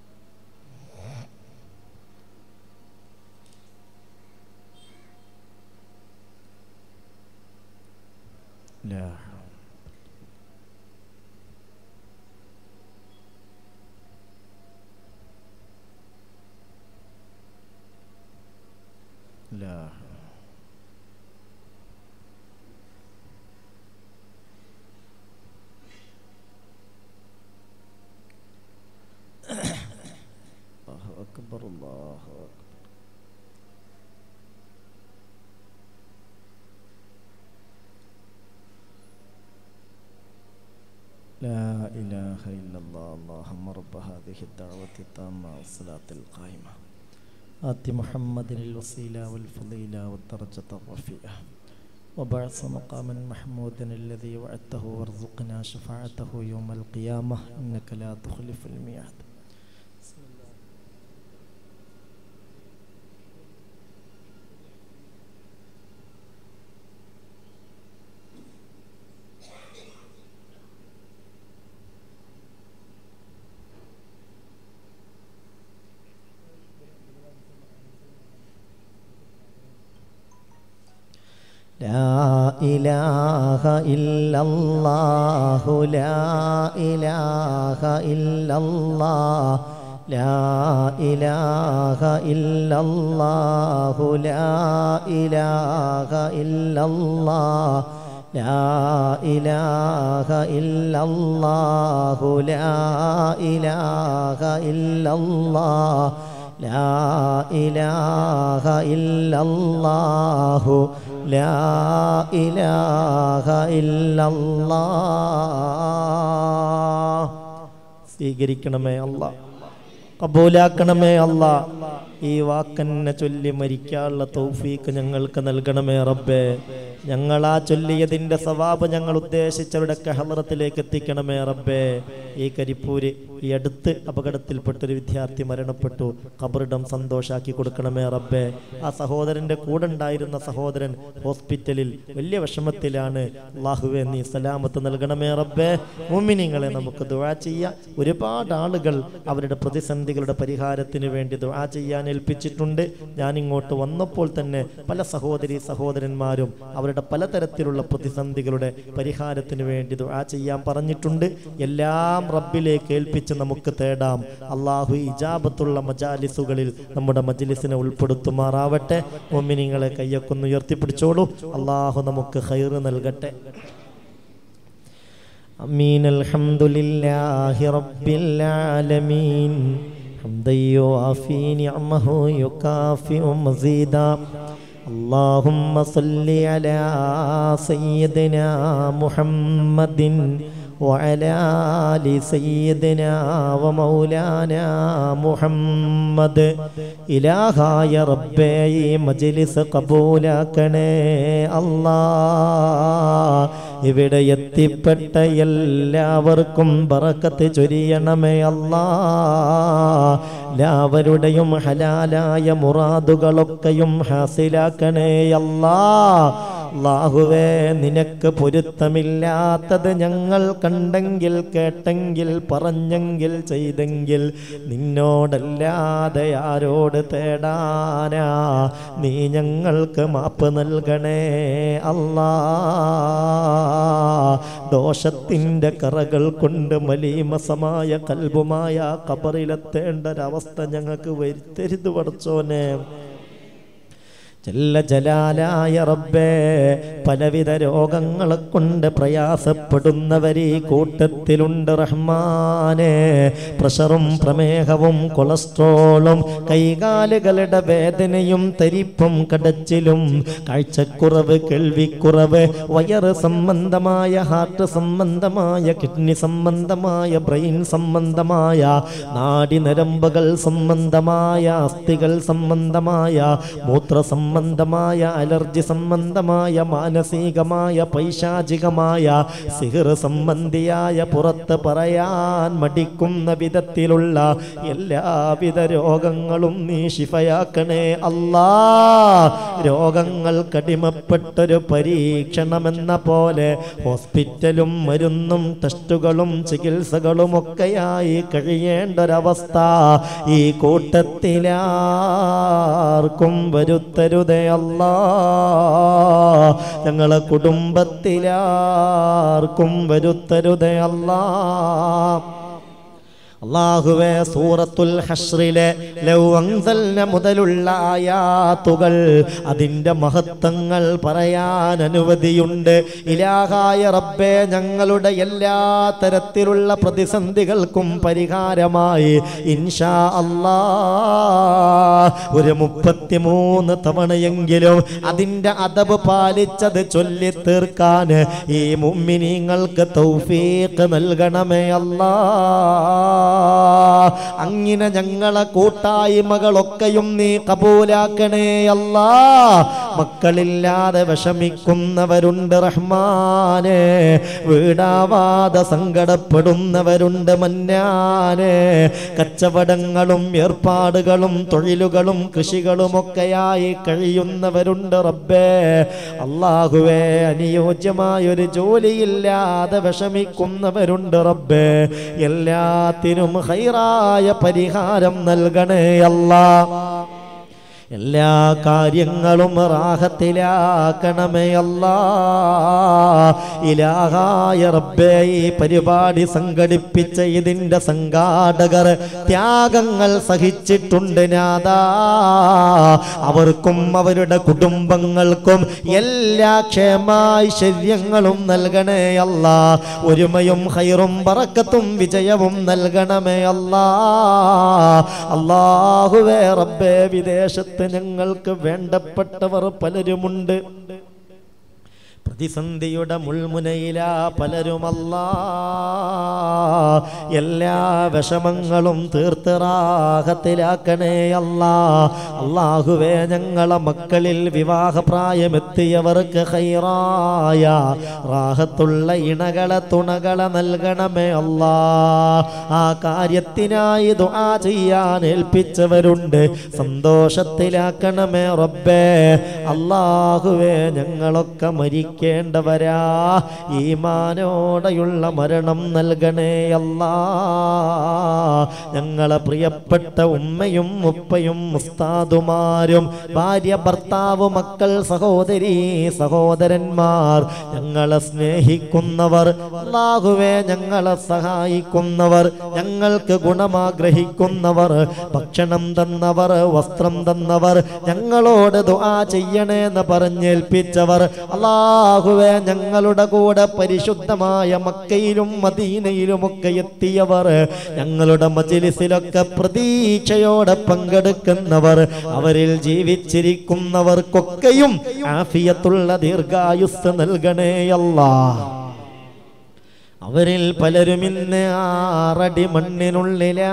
لا لا الله أكبر الله أكبر لا إله إلا الله اللهم رب هذه الدعوة التامة والصلاة القائمة آت محمد الوسيلة والفضيلة والدرجة الرفيعة وبعث مقاما محمودا الذي وعدته وارزقنا شفاعته يوم القيامة إنك لا تخلف الميعاد لا إله إلا الله لا إله إلا الله لا إله إلا الله لا إله إلا الله لا إله إلا الله لا إله إلا الله لا إله إلا الله ലാ ഇലാഹ ഇല്ലല്ലാ സ്വീകരിക്കണമേ അല്ലാ കബൂലാക്കണമേ അല്ല ഈ വാക്കന്നെ ചൊല്ലി മരിക്കാനുള്ള തൗഫീക്ക് ഞങ്ങൾക്ക് നൽകണമേ റബ്ബേ ഞങ്ങളാ ചൊല്ലിയതിന്റെ സവാബ് ഞങ്ങൾ ഉദ്ദേശിച്ചവരുടെയൊക്കെ ഹലറത്തിലേക്ക് എത്തിക്കണമേ റബ്ബേ ഈ കരിപ്പൂര് ഈ അടുത്ത് അപകടത്തിൽപ്പെട്ടൊരു വിദ്യാർത്ഥി മരണപ്പെട്ടു ഖബറിടം സന്തോഷാക്കി കൊടുക്കണമേ റബ്ബേ ആ സഹോദരന്റെ കൂടെ ഉണ്ടായിരുന്ന സഹോദരൻ ഹോസ്പിറ്റലിൽ വലിയ വിഷമത്തിലാണ് അള്ളാഹുവെ നീ സലാമത്ത് നൽകണമേ റബ്ബേ മുമിനിങ്ങളെ നമുക്ക് ദുആ ചെയ്യാം ഒരുപാട് ആളുകൾ അവരുടെ പ്രതിസന്ധികളുടെ പരിഹാരത്തിന് വേണ്ടി ദുആ ചെയ്യാൻ ഏൽപ്പിച്ചിട്ടുണ്ട് ഞാൻ ഇങ്ങോട്ട് വന്നപ്പോൾ തന്നെ പല സഹോദരി സഹോദരന്മാരും അവരുടെ പലതരത്തിലുള്ള പ്രതിസന്ധികളുടെ പരിഹാരത്തിന് വേണ്ടി ദുആ ചെയ്യാൻ പറഞ്ഞിട്ടുണ്ട് എല്ലാം റബ്ബിലേക്ക് ഏൽപ്പിച്ച് നമുക്ക് തേടാം അള്ളാഹു ഇജാബത്തുള്ള മജാലിസുകളിൽ നമ്മുടെ മജ്ലിസിനെ ഉൾപ്പെടുത്തുമാറാവട്ടെ മുഅ്മിനീങ്ങളെ കയ്യൊക്കൊന്ന് ഉയർത്തിപ്പിടിച്ചോളൂ അള്ളാഹു നമുക്ക് ഖൈറ് നൽകട്ടെ أمين الحمد لله رب العالمين حمدا يوافي نعمه يكافئ مزيدا اللهم صل على سيدنا محمد وعلى آل سيدنا ومولانا محمد ഇലാഹായ റബ്ബേ ഈ മജ്ലിസ് കബൂലാക്കണേ അല്ലാ ഇവിടെ എത്തിപ്പെട്ട എല്ലാവർക്കും ബറക്കത്ത് ചൊരിയണമേ അല്ലാ എല്ലാവരുടെയും ഹലാലായ മുറാദുകളൊക്കെയും ഹാസിലാക്കണേ അല്ലാ അല്ലാഹുവേ നിനക്ക് പൊരുത്തമില്ലാത്തത് ഞങ്ങൾ കണ്ടെങ്കിൽ കേട്ടെങ്കിൽ പറഞ്ഞെങ്കിൽ ചെയ്തെങ്കിൽ നിന്നോടല്ലാതെ ആരോട് തേടാനാ നീ ഞങ്ങൾക്ക് മാപ്പ് നൽകണേ അല്ലാ ദോഷത്തിൻ്റെ കറകൾ കൊണ്ട് മലീമസമായ കൽബുമായ കബറിലെത്തേണ്ട ഒരവസ്ഥ ഞങ്ങൾക്ക് വരുത്തരുത് പഠിച്ചോനെ ജല്ല ജലാലായ റബ്ബേ പലവിധ രോഗങ്ങളെ കൊണ്ട് പ്രയാസപ്പെടുന്നവർ ഈ കൂട്ടത്തിലുണ്ട് റഹ്മാനെ പ്രഷറും പ്രമേഹവും കൊളസ്ട്രോളും കൈകാലുകളുടെ വേദനയും തരിപ്പും കടച്ചിലും കാഴ്ചക്കുറവ് കേൾവിക്കുറവ് വയറ് സംബന്ധമായ ഹാർട്ട് സംബന്ധമായ കിഡ്നി സംബന്ധമായ ബ്രെയിൻ സംബന്ധമായ നാടിനരമ്പുകൾ സംബന്ധമായ അസ്ഥികൾ സംബന്ധമായ മൂത്ര സംബന്ധമായ അലർജി സംബന്ധമായ മാനസികമായ പൈശാചികമായ സിഹർ സംബന്ധിയായ പുറത്ത് പറയാൻ മടിക്കുന്ന വിധത്തിലുള്ള എല്ലാവിധ രോഗങ്ങളും നീ ശിഫയാക്കണേ അല്ലാ രോഗങ്ങൾ കടിമപ്പെട്ടൊരു പരീക്ഷണമെന്ന പോലെ ഹോസ്പിറ്റലും മരുന്നും ടെസ്റ്റുകളും ചികിത്സകളും ഒക്കെയായി കഴിയേണ്ടൊരവസ്ഥ ഈ കൂട്ടത്തിലാർക്കും വരുത്തരുതേ അല്ലാ ഞങ്ങളെ കുടുംബത്തിലാർക്കും വരുത്തരുതേ അല്ലാ അള്ളാഹുവെ സൂറത്തുൽ ഹഷ്റിലെ ലൗ അൻസൽന മുതലുള്ള ആയാത്തുകൾ അതിൻ്റെ മഹത്വങ്ങൾ പറയാൻ അനുമതിയുണ്ട് ഇലാഹായ റബ്ബെ ഞങ്ങളുടെ എല്ലാ തരത്തിലുള്ള പ്രതിസന്ധികൾക്കും പരിഹാരമായി ഇൻഷാ അല്ലാ ഒരു മുപ്പത്തിമൂന്ന് തവണയെങ്കിലും അതിൻ്റെ അതബ് പാലിച്ചത് ചൊല്ലി തീർക്കാൻ ഈ മുമ്മിനീങ്ങൾക്ക് തൗഫീഖ് നൽകണമേ അല്ലാ അങ്ങനെ ഞങ്ങളെ കൂട്ടായ്മകളൊക്കെയും നീ കബൂലാക്കണേ അല്ലാ മക്കളില്ലാതെ വിഷമിക്കുന്നവരുണ്ട് റഹ്മാനെ വീടാവാതെ സങ്കടപ്പെടുന്നവരുണ്ട് മന്നാനെ കച്ചവടങ്ങളും ഏർപ്പാടുകളും തൊഴിലുകളും കൃഷികളുമൊക്കെയായി കഴിയുന്നവരുണ്ട് റബ്ബേ അള്ളാഹുവേ അനുയോജ്യമായൊരു ജോലിയില്ലാതെ വിഷമിക്കുന്നവരുണ്ട് റബ്ബേ എല്ലാത്തിനും ഹൈറായ പരിഹാരം നൽകണേ അല്ലാ എല്ലാ കാര്യങ്ങളും റാഹത്തിലാക്കണമേ അല്ലാ ഇലാഹായ റബ്ബേ ഈ പരിപാടി സംഘടിപ്പിച്ച ഇതിൻ്റെ സംഘാടകർ ത്യാഗങ്ങൾ സഹിച്ചിട്ടുണ്ട് നാദാ അവർക്കും അവരുടെ കുടുംബങ്ങൾക്കും എല്ലാ ക്ഷേമാഐശ്വര്യങ്ങളും നൽകണേ അല്ല ഒരുമയും ഹൈറും പറക്കത്തും വിജയവും നൽകണമേ അല്ലാ അള്ളാഹുവേ റബ്ബേ വിദേശത്ത് ഞങ്ങൾക്ക് വേണ്ടപ്പെട്ടവർ പലരുമുണ്ട് പ്രതിസന്ധിയുടെ മുൾമുനയില പലരുമല്ല എല്ലാ വിഷമങ്ങളും തീർത്തിറാഹത്തിലാക്കണേ അല്ല അള്ളാഹുവേ ഞങ്ങളെ മക്കളിൽ വിവാഹപ്രായമെത്തിയവർക്ക് ഹൈറായ റാഹത്തുള്ള ഇണകളെ തുണകളെ നൽകണമേ അല്ലാ ആ കാര്യത്തിനായി ദുആ ചെയ്യാൻ ഏൽപ്പിച്ചവരുണ്ട് സന്തോഷത്തിലാക്കണമേ റബ്ബേ അള്ളാഹുവേ ഞങ്ങളൊക്കെ മരിക്കേണ്ടവരാ ഈമാനോടെയുള്ള മരണം നൽകണേ അല്ലാ ഞങ്ങളെ പ്രിയപ്പെട്ട ഉമ്മയും ഉപ്പയും ഉസ്താദുമാരും ഭാര്യ ഭർത്താവ് മക്കൾ സഹോദരി സഹോദരന്മാർ ഞങ്ങളെ സ്നേഹിക്കുന്നവർ അള്ളാഹുവേ ഞങ്ങളെ സഹായിക്കുന്നവർ ഞങ്ങൾക്ക് ഗുണമാഗ്രഹിക്കുന്നവർ ഭക്ഷണം തന്നവർ വസ്ത്രം തന്നവർ ഞങ്ങളോട് ദുആ ചെയ്യണേന്ന് പറഞ്ഞേൽപ്പിച്ചവർ അള്ളാഹുവേ ഞങ്ങളുടെ കൂടെ പരിശുദ്ധമായ മക്കയിലും മദീനയിലുമൊക്കെ എത്തിയവർ ഞങ്ങളുടെ മജിലിസിലൊക്കെ പ്രതീക്ഷയോടെ പങ്കെടുക്കുന്നവർ അവരിൽ ജീവിച്ചിരിക്കുന്നവർക്കൊക്കെയും ആഫിയത്തുള്ള ദീർഘായുസ് നൽകണേയല്ലാ അവരിൽ പലരും ഇന്ന് ആറടി മണ്ണിനുള്ളിലാ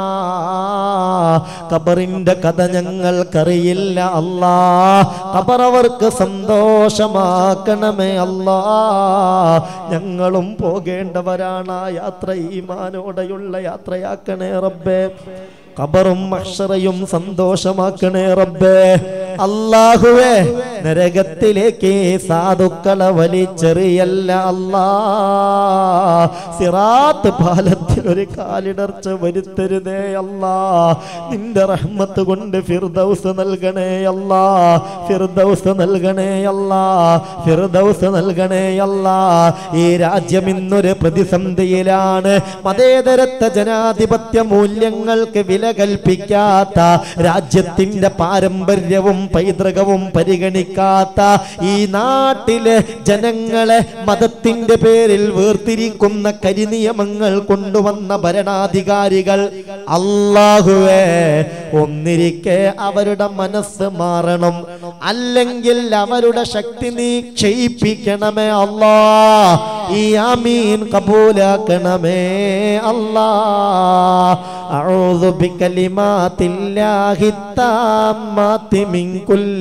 കബറിന്റെ കഥ ഞങ്ങൾക്കറിയില്ല അല്ലാ കബർ അവർക്ക് സന്തോഷമാക്കണമേ അല്ലാ ഞങ്ങളും പോകേണ്ടവരാണ് ആ യാത്ര ഈമാനോടെയുള്ള യാത്രയാക്കണേ റബ്ബേ ഖബറും മഹ്ഷറയും സന്തോഷമാക്കണേ റബ്ബേ അല്ലാഹുവേ നരകത്തിലേക്ക് സാധുക്കളെ വലിച്ചെറിയല്ല അല്ലാ സിറാത്ത് പാലത്തിൽ ഒരു കാലിടർച്ച വരുത്തരുതേ അല്ലാ നിന്റെ റഹ്മത്ത് കൊണ്ട് ഫിർദൗസ് നൽകണേ അല്ലാ ഫിർദൗസ് നൽകണേ അല്ലാ ഫിർദൗസ് നൽകണേ അല്ലാ ഈ രാജ്യം ഇന്നൊരു പ്രതിസന്ധിയിലാണ് മതേതരത്വ ജനാധിപത്യ മൂല്യങ്ങൾക്ക് വില കൽപ്പിക്കാത്ത രാജ്യത്തിന്റെ പാരമ്പര്യവും പൈതൃകവും പരിഗണിക്കാത്ത ഈ നാട്ടിലെ ജനങ്ങളെ മതത്തിന്റെ പേരിൽ വേർതിരിക്കുന്ന കരിനിയമങ്ങൾ കൊണ്ടുവന്ന ഭരണാധികാരികൾ അള്ളാഹുവേ ഒന്നിരിക്കെ അവരുടെ മനസ്സ് മാറണം അല്ലെങ്കിൽ അവരുടെ ശക്തി നീ ക്ഷയിപ്പിക്കണമേ അല്ലാ ഈ ആമീൻ കബൂലാക്കണമേ അല്ലാ أعوذ بكلمات الله التامات من كل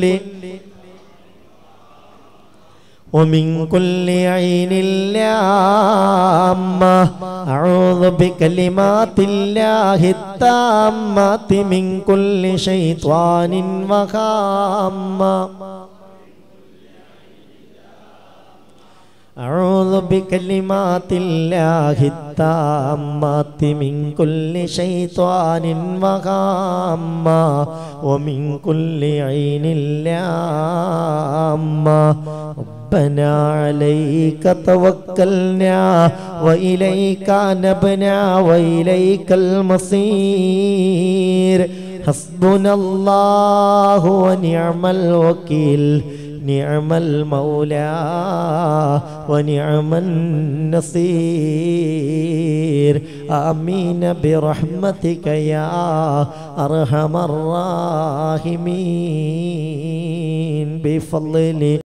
ومن كل عين لامة أعوذ بكلمات الله التامات من كل شيطان وخامة أعوذ بكلمات الله التامات من كل شيطان وغامة ومن كل عين لامة ربنا عليك توكلنا وإليك نبنا وإليك المصير حسبنا الله ونعم الوكيل نعم المولى ونعم النصير آمين برحمتك يا أرحم الراحمين بفضل